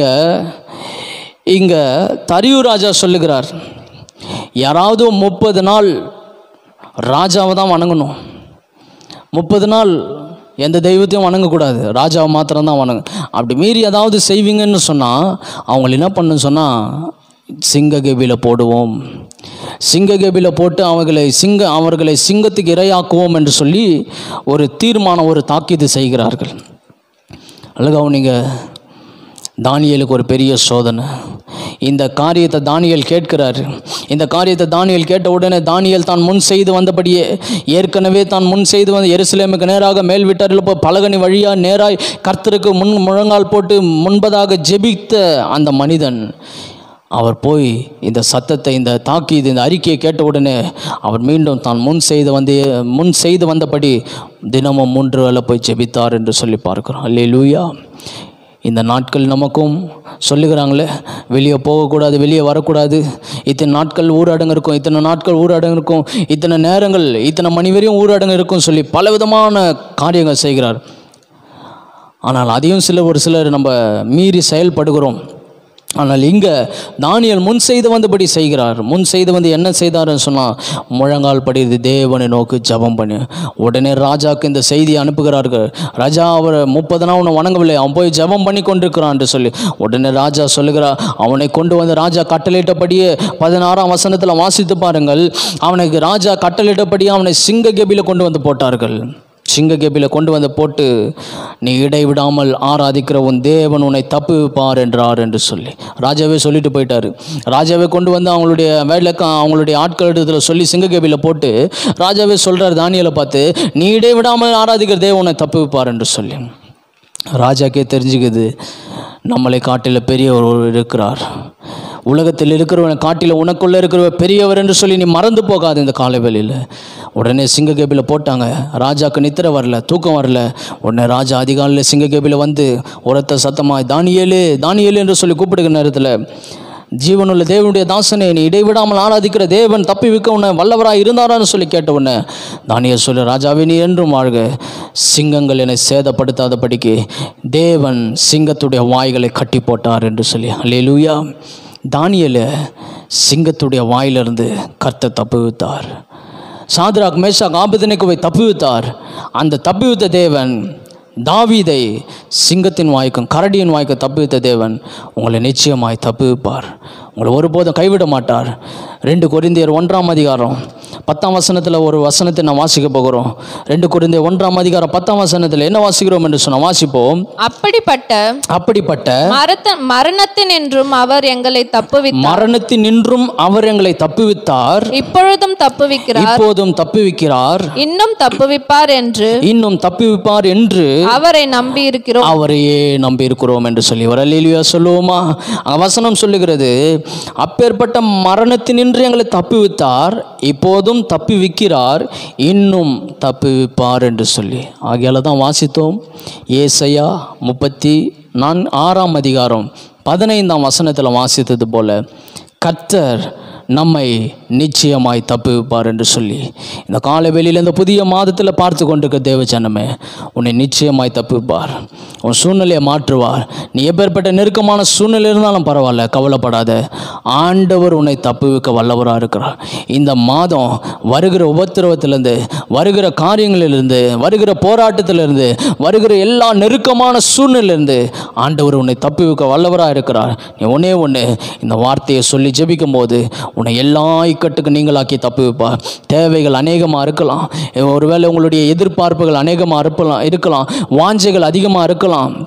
இங்கே தரியு ராஜா சொல்லுகிறார் யாராவது முப்பது நாள் ராஜாவை தான் வணங்கணும் முப்பது நாள் எந்த தெய்வத்தையும் வணங்கக்கூடாது ராஜாவை மாத்திரம்தான் வணங்க அப்படி மீறி ஏதாவது செய்வீங்கன்னு சொன்னால் அவங்கள என்ன பண்ணுன்னு சொன்னால் சிங்க கபியில் போடுவோம் சிங்க கபியில் போட்டு அவர்களை சிங்க அவர்களை சிங்கத்துக்கு இரையாக்குவோம் என்று சொல்லி ஒரு தீர்மானம் ஒரு தாக்கீது செய்கிறார்கள் அழகாவும் நீங்கள் தானியலுக்கு ஒரு பெரிய சோதனை இந்த காரியத்தை தானியல் கேட்கிறார் இந்த காரியத்தை தானியல் கேட்ட உடனே தானியல் தான் முன் செய்து வந்தபடியே ஏற்கனவே தான் முன் செய்து வந்த எருசலேமுக்கு நேராக மேல் வீட்டாரில் போய் பலகனி வழியாக நேராய் கர்த்தருக்கு முன் முழங்கால் போட்டு முன்பதாக ஜெபித்த அந்த மனிதன் அவர் போய் இந்த சத்தத்தை இந்த தாக்கீது இந்த அறிக்கையை கேட்ட உடனே அவர் மீண்டும் தான் முன் செய்து வந்து முன் செய்து வந்தபடி தினமும் மூன்று வேளை போய் ஜெபித்தார் என்று சொல்லி பார்க்கிறோம் அல்லேலூயா இந்த நாட்கள் நமக்கும் சொல்லுகிறாங்களே வெளியே போகக்கூடாது வெளியே வரக்கூடாது இத்தனை நாட்கள் ஊரடங்கு இருக்கும் இத்தனை நாட்கள் ஊரடங்கு இருக்கும் இத்தனை நேரங்கள் இத்தனை மணி வரையும் ஊரடங்கு இருக்கும் சொல்லி பலவிதமான காரியங்கள் செய்கிறார் ஆனால் அதையும் சில ஒரு சிலர் நம்ம மீறி செயல்படுகிறோம் ஆனால் இங்கே தானியல் முன் செய்து வந்தபடி செய்கிறார் முன் செய்து வந்து என்ன செய்தாருன்னு சொன்னால் முழங்கால் படிது தேவனை நோக்கி ஜெபம் பண்ணி உடனே ராஜாக்கு இந்த செய்தியை அனுப்புகிறார்கள் ராஜா அவர் முப்பது நாள் உன்னை வணங்கவில்லை அவன் போய் ஜெபம் பண்ணி கொண்டிருக்கிறான் என்று சொல்லி உடனே ராஜா சொல்லுகிறார் அவனை கொண்டு வந்து ராஜா கட்டளையிட்டபடியே பதினாறாம் வசனத்தில் வாசித்து பாருங்கள் அவனுக்கு ராஜா கட்டளையிட்டபடியே அவனை சிங்க கெபியில் கொண்டு வந்து போட்டார்கள் சிங்க கெபியில் கொண்டு வந்து போட்டு நீ இடைவிடாமல் ஆராதிக்கிற உன் தேவன் உன்னை தப்புவிப்பார் என்றார் என்று சொல்லி ராஜாவே சொல்லிட்டு போயிட்டாரு ராஜாவே கொண்டு வந்து அவங்களுடைய வேலைக்கா அவங்களுடைய ஆட்கள் இடத்துல சொல்லி சிங்க கெபியில் போட்டு ராஜாவே சொல்கிறார் தானியலை பார்த்து நீ இடைவிடாமல் ஆராதிக்கிற தேவன் உன்னை தப்புவிப்பார் என்று சொல்லி ராஜாக்கே தெரிஞ்சுக்குது நம்மளை காட்டில் பெரியவர் ஒருவர் இருக்கிறார் உலகத்தில் இருக்கிறவன் காட்டில் உனக்குள்ளே இருக்கிறவர் பெரியவர் என்று சொல்லி நீ மறந்து போகாது இந்த காலவெளியில் உடனே சிங்ககேபியில் போட்டாங்க ராஜாக்கு நித்திர வரல தூக்கம் வரல உடனே ராஜா அதிகாலையில் சிங்ககேபியில் வந்து உரத்த சத்தமாய் தானியேலு தானியேலு என்று சொல்லி கூப்பிடுகிற நேரத்தில் ஜீவனுள்ள தேவனுடைய தாசனே நீ இடைவிடாமல் ஆராதிக்கிற தேவன் தப்பி வைக்க உன்னை வல்லவராக இருந்தாரான்னு சொல்லி கேட்ட உடனே தானியல் சொல்லு ராஜாவே நீ என்றும் வாழ்க சிங்கங்கள் என்னை சேதப்படுத்தாதபடிக்கு தேவன் சிங்கத்துடைய வாய்களை கட்டி போட்டார் என்று சொல்லி அல்லேலூயா தானியலை சிங்கத்துடைய வாயிலிருந்து கர்த்தர் தப்புவித்தார் சாத்ராக் மேஷாக் ஆபத்தினைக்குவை தப்புவித்தார் அந்த தப்புவித்த தேவன் தாவீதை சிங்கத்தின் வாய்க்கும் கரடியின் வாய்க்கும் தப்புவித்த தேவன் உங்களை நிச்சயமாய் தப்புவிப்பார் உங்களை ஒருபோதும் கைவிட மாட்டார் ரெண்டு கொரிந்தியர் ஒன்றாம் அதிகாரம் பத்தாம் வசனத்தில் ஒரு வசனத்தை நான் வாசிக்க போகிறோம் ரெண்டு கொரிந்தியர் ஒன்றாம் அதிகாரம் பத்தாம் வசனத்தில் என்ன வாசிக்கிறோம் என்று சொன்ன வாசிப்போம் அப்படிப்பட்ட அப்படிப்பட்ட மரத்த மரணத்தின் என்றும் அவர் எங்களை தப்புவித்தார் மரணத்தின் நின்றும் அவர் எங்களை தப்புவித்தார் இப்பொழுதும் தப்புவிக்கிறார் இப்போதும் தப்புவிக்கிறார் இன்னும் தப்புவிப்பார் என்று இன்னும் தப்புவிப்பார் என்று அவரை நம்பி இருக்கிறோம் அவரையே நம்பி இருக்கிறோம் என்று சொல்லி ஒரு அல்லேலூயா சொல்லுவோமா அங்க வசனம் சொல்லுகிறது அப்பேற்பட்ட மரணத்தினின்று எங்களை தப்புவித்தார் இப்போதும் தப்புவிக்கிறார் இன்னும் தப்புவிப்பார் என்று சொல்லி ஆகையால தான் வாசித்தோம் ஏசையா முப்பத்தி நான் ஆறாம் அதிகாரம் பதினைந்தாம் வசனத்தில் வாசித்தது போல கர்த்தர் நம்மை நிச்சயமாய் தப்புவிப்பார் என்று சொல்லி இந்த காலை வெளியில் இந்த புதிய மாதத்தில் பார்த்து கொண்டிருக்க தேவ ஜனமே உன்னை நிச்சயமாய் தப்புவிப்பார் உன் சூழ்நிலையை மாற்றுவார் நீ எப்பேற்பட்ட நெருக்கமான சூழ்நிலை இருந்தாலும் பரவாயில்ல கவலைப்படாத ஆண்டவர் உன்னை தப்புவிக்க வல்லவராக இருக்கிறார் இந்த மாதம் வருகிற உபத்திரவத்திலிருந்து வருகிற காரியங்களிலிருந்து வருகிற போராட்டத்திலிருந்து வருகிற எல்லா நெருக்கமான சூழ்நிலையிலிருந்து ஆண்டவர் உன்னை தப்புவிக்க வல்லவராக இருக்கிறார் நீ ஒன்னே ஒன்று இந்த வார்த்தையை சொல்லி ஜெபிக்கும் போது உன்னை எல்லா இக்கட்டுக்கு நீங்களாக்கி தப்பு வைப்பார் தேவைகள் அநேகமாக இருக்கலாம் ஒருவேளை உங்களுடைய எதிர்பார்ப்புகள் அநேகமாக இருக்கலாம் இருக்கலாம் வாஞ்சைகள் அதிகமாக இருக்கலாம்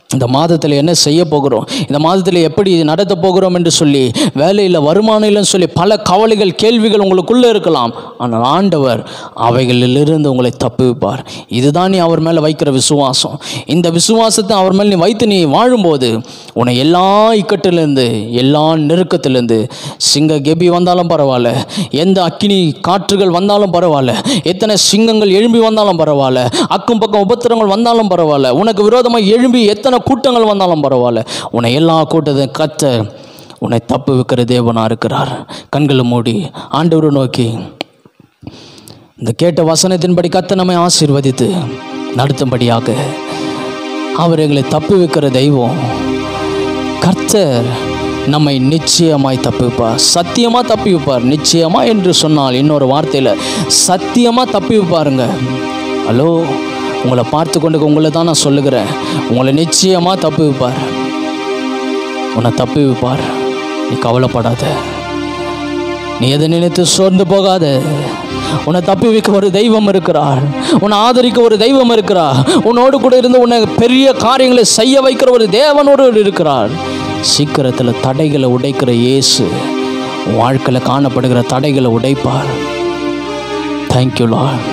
இந்த மாதத்தில் என்ன செய்ய போகிறோம் இந்த மாதத்தில் எப்படி நடத்த போகிறோம் என்று சொல்லி வேலையில் வருமானம் இல்லைன்னு சொல்லி பல கவலைகள் கேள்விகள் உங்களுக்குள்ளே இருக்கலாம் ஆனால் ஆண்டவர் அவைகளிலிருந்து உங்களை தப்புவிப்பார் இதுதான் நீ அவர் மேலே வைக்கிற விசுவாசம் இந்த விசுவாசத்தை அவர் மேல் நீ வைத்து நீ வாழும்போது உன்னை எல்லா இக்கட்டிலேருந்து எல்லா நெருக்கத்திலேருந்து சிங்க கெபி வந்தாலும் பரவாயில்ல எந்த அக்கினி காற்றுகள் வந்தாலும் பரவாயில்ல எத்தனை சிங்கங்கள் எழும்பி வந்தாலும் பரவாயில்ல அக்கம் பக்கம் உபத்திரங்கள் வந்தாலும் பரவாயில்ல உனக்கு விரோதமாக எழும்பி எத்தனை கூட்டங்கள் வந்தாலும் பரவாயில்ல உன்னை எல்லா கூட்டத்தையும் கத்த உன்னை தப்பு வைக்கிற தேவனாக இருக்கிறார் கண்களை மூடி ஆண்டவரை நோக்கி இந்த கேட்ட வசனத்தின்படி கத்த நம்மை ஆசீர்வதித்து நடத்தும்படியாக அவர் எங்களை தப்பு வைக்கிற தெய்வம் கர்த்தர் நம்மை நிச்சயமாய் தப்பிப்பார் சத்தியமாக தப்பி வைப்பார் நிச்சயமா என்று சொன்னால் இன்னொரு வார்த்தையில் சத்தியமாக தப்பி வைப்பாருங்க ஹலோ உங்களை பார்த்து கொண்டு உங்களை தான் நான் சொல்லுகிறேன் உங்களை நிச்சயமாக தப்பி வைப்பார் உன்னை தப்பி வைப்பார் நீ கவலைப்படாத நீ எதை நினைத்து சோர்ந்து போகாத உன்னை தப்பி வைக்க ஒரு தெய்வம் இருக்கிறார் உன்னை ஆதரிக்க ஒரு தெய்வம் இருக்கிறார் உன்னோடு கூட இருந்து உன்னை பெரிய காரியங்களை செய்ய வைக்கிற ஒரு தேவனோடு இருக்கிறார் சீக்கிரத்தில் தடைகளை உடைக்கிற இயேசு உன் வாழ்க்கையில் காணப்படுகிற தடைகளை உடைப்பார் thank you lord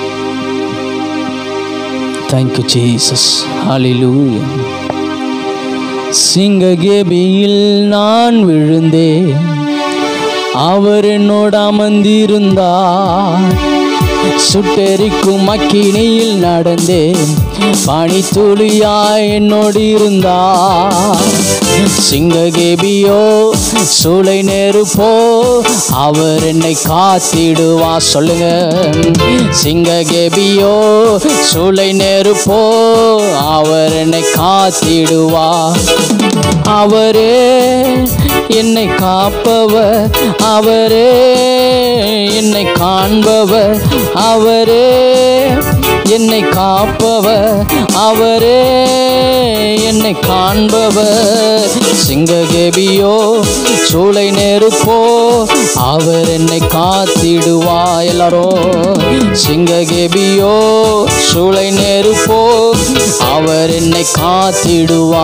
thank you Jesus hallelujah சிங்ககேபியில் நான் விழுந்தேன் அவர் என்னோட அமர்ந்திருந்தார் சுட்டெரிக்கும் அக்கினியில் நடந்தேன் பனி துளியாய் என்னோடு இருந்தார் சிங்ககேபியோ சூளை நெருப்போ அவர் என்னை காத்திடுவா சொல்லுங்க சிங்ககேபியோ சூளை நெருப்போ அவர் என்னை காத்திடுவா அவரே என்னை காப்பவர் அவரே என்னை காண்பவர் அவரே என்னை காப்பவர் அவரே என்னை காண்பவர் சிங்ககேபியோ சூளை நெருப்போ அவர் என்னை காத்திடுவா எல்லாரும் சிங்ககேபியோ சூளை நெருப்போ அவர் என்னை காத்திடுவா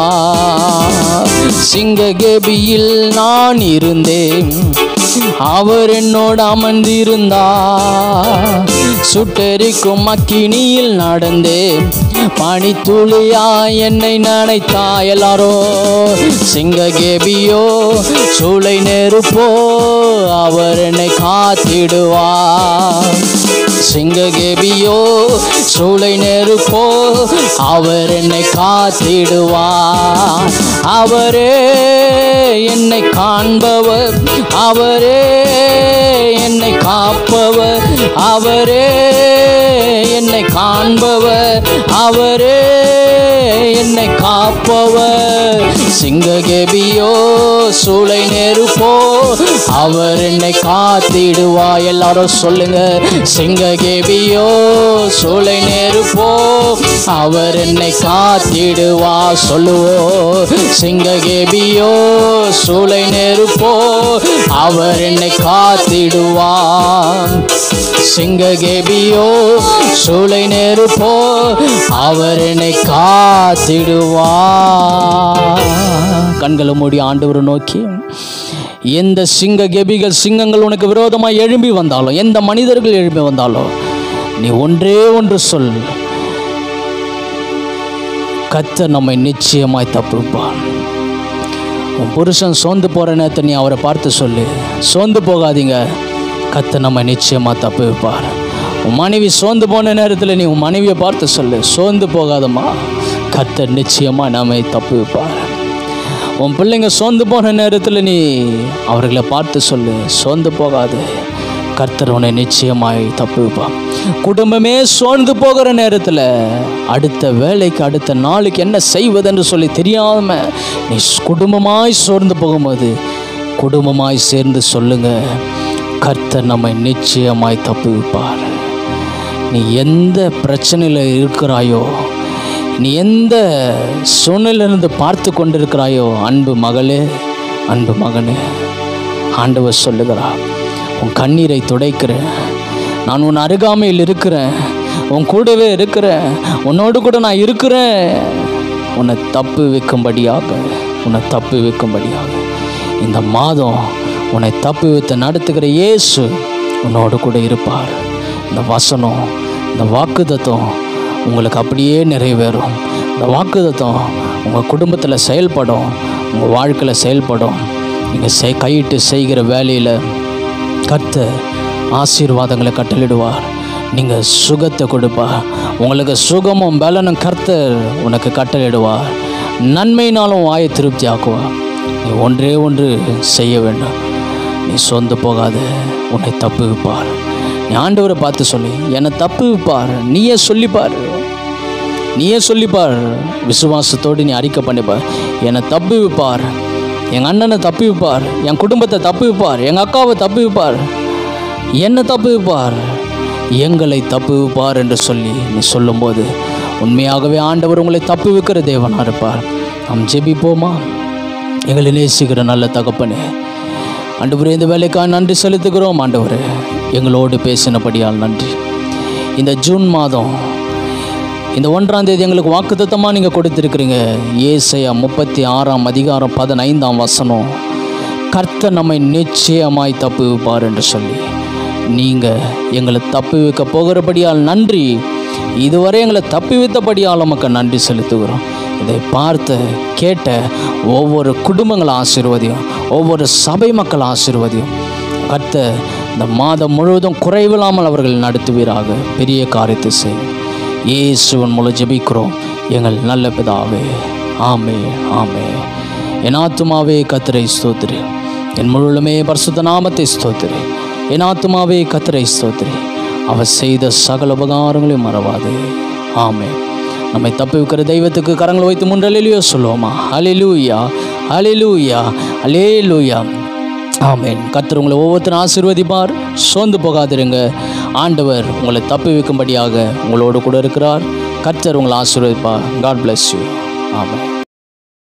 சிங்ககேபியில் நான் இருந்தேன் அவர் என்னோடு அமர்ந்திருந்தார் சுட்டெரிக்கும் அக்கினியில் நடந்தேன் பனித்துளியா என்னை நினைத்தா எல்லாரோ சிங்ககேபியோ சூளை நெருப்போ அவர் என்னை காத்திடுவார் சிங்ககேபியோ சூளை நெருப்போ அவர் என்னை காத்திடுவார் அவரே என்னை காண்பவர் அவரே என்னை காப்பவர் அவரே என்னை காண்பவர் அவரே என்னை காப்பவர் சிங்ககேபியோ சூளை நெருப்போ அவர் என்னை காத்திடுவா எல்லாரும் சொல்லுங்க சிங்ககேபியோ சூளை நெருப்போ அவர் என்னை காத்திடுவா சொல்லுவோ சிங்ககேபியோ சூளை நெருப்போ அவர் என்னை காத்திடுவான் சிங்ககேபியோ சூளை நெருப்போ அவர் என்னை காத்திடுவா கண்களை மூடி ஆண்டவரை நோக்கி எந்த சிங்க கெபிகள் சிங்கங்கள் உனக்கு விரோதமாக எழும்பி வந்தாலும் எந்த மனிதர்கள் எழும்பி வந்தாலும் நீ ஒன்றே ஒன்று சொல் கத்தர் நம்மை நிச்சயமாய் தப்புப்பான் உன் புருஷன் சோர்ந்து போகிற நேரத்தை நீ அவரை பார்த்து சொல்லு சோர்ந்து போகாதீங்க கத்த நம்ம நிச்சயமாக தப்பு வைப்பார் உன் மனைவி சோர்ந்து போன நேரத்தில் நீ உன் மனைவியை பார்த்து சொல்லு சோர்ந்து போகாதம்மா கத்தர் நிச்சயமாக நம்மை தப்பு வைப்பார் உன் பிள்ளைங்க சோர்ந்து போன நேரத்தில் நீ அவர்களை பார்த்து சொல்லு சோர்ந்து போகாது கர்த்தர் உன்னை நிச்சயமாய் தப்பு வைப்பார் குடும்பமே சோர்ந்து போகிற நேரத்தில் அடுத்த வேலைக்கு அடுத்த நாளுக்கு என்ன செய்வதென்று சொல்லி தெரியாம நீ குடும்பமாய் சோர்ந்து போகும்போது குடும்பமாய் சேர்ந்து சொல்லுங்க கர்த்தர் நம்மை நிச்சயமாய் தப்பு வைப்பார் நீ எந்த பிரச்சனையில் இருக்கிறாயோ நீ எந்த சூழ்நிலையிலிருந்து பார்த்து கொண்டிருக்கிறாயோ அன்பு மகளே அன்பு மகனே ஆண்டவர் சொல்லுகிறார் உன் கண்ணீரை துடைக்கிறேன் நான் உன் அருகாமையில் இருக்கிறேன் உன் கூடவே இருக்கிறேன் உன்னோடு கூட நான் இருக்கிறேன் உன்னை தப்பு வைக்கும்படியாக உன்னை தப்பு வைக்கும்படியாக இந்த மாதம் உன்னை தப்பு வைத்து நடத்துகிற இயேசு உன்னோடு கூட இருப்பார் இந்த வசனம் இந்த வாக்குத்தத்தம் உங்களுக்கு அப்படியே நிறைவேறும் இந்த வாக்குத்தத்தம் உங்கள் குடும்பத்தில் செயல்படும் உங்கள் வாழ்க்கையில் செயல்படும் நீங்கள் செய் கையிட்டு செய்கிற வேலையில் கர்த்தர் ஆசீர்வாதங்களை கட்டளிடுவார் நீங்கள் சுகத்தை கொடுப்பார் உங்களுக்கு சுகமும் பலனும் கர்த்தர் உனக்கு கட்டளிடுவார் நன்மையினாலும் வாயை திருப்தி ஆக்குவார் நீ ஒன்றே ஒன்று செய்ய வேண்டும் நீ சொந்து போகாத உன்னை தப்பு வைப்பார் நீ ஆண்டவரை பார்த்து சொல்லி என்னை தப்பு வைப்பார் நீயே சொல்லிப்பார் நீயே சொல்லிப்பார் விசுவாசத்தோடு நீ அறிக்கை பண்ணிப்பார் என்னை தப்பு வைப்பார் எங்கள் அண்ணனை தப்பு வைப்பார் என் குடும்பத்தை தப்பு வைப்பார் எங்கள் அக்காவை தப்பு வைப்பார் என்னை தப்பு வைப்பார் எங்களை தப்பு வைப்பார் என்று சொல்லி நீ சொல்லும்போது உண்மையாகவே ஆண்டவர் உங்களை தப்பு வைக்கிற தேவனாக இருப்பார் நாம் ஜெபிப்போமா எங்களை நேசிக்கிற நல்ல தகப்பனே ஆண்டவரே இந்த வேலைக்காக நன்றி செலுத்துகிறோம் ஆண்டவரே எங்களோடு பேசினபடியால் நன்றி இந்த ஜூன் மாதம் இந்த ஒன்றாம் தேதி எங்களுக்கு வாக்குத்தத்தமாக நீங்கள் கொடுத்துருக்கிறீங்க ஏசையா முப்பத்தி ஆறாம் அதிகாரம் பதினைந்தாம் வசனம் கர்த்தர் நம்மை நிச்சயமாய் தப்பு வைப்பார் என்று சொல்லி நீங்கள் எங்களை தப்பு வைக்க போகிறபடியால் நன்றி இதுவரை எங்களை தப்பி வைத்தபடியால் நமக்கு நன்றி செலுத்துகிறோம் இதை பார்த்து கேட்ட ஒவ்வொரு குடும்பங்களை ஆசீர்வதியும் ஒவ்வொரு சபை மக்கள் ஆசீர்வதியும் கர்த்தர் இந்த மாதம் முழுவதும் குறைவில்லாமல் அவர்கள் நடத்துவீராக பெரிய காரியத்தை செய்யும் இயேசுவன் மூலம் ஜெபிக்கிறோம் எங்கள் நல்ல பிதாவே ஆமே ஆமே என் ஆத்துமாவே கத்திரை ஸ்தோத்திரி என் முழுமே பரிசுத்த நாமத்தை ஸ்தோத்திரி என் ஆத்துமாவே கத்திரை ஸ்தோத்திரி அவர் செய்த சகல உபகாரங்களையும் மறவாதே ஆமே நம்மை தப்பி வைக்கிற தெய்வத்துக்கு கரங்களை வைத்து முன்றலிலையோ சொல்லுவோமா அலிலூயா அலிலூயா அலேலூயா ஆமென் கர்த்தர் உங்களை ஒவ்வொருத்தரும் ஆசீர்வதிப்பார் சோர்ந்து போகாதிருங்க ஆண்டவர் உங்களை தப்பி வைக்கும்படியாக உங்களோடு கூட இருக்கிறார் கர்த்தர் உங்களை ஆசீர்வதிப்பார் காட் bless யூ ஆமென்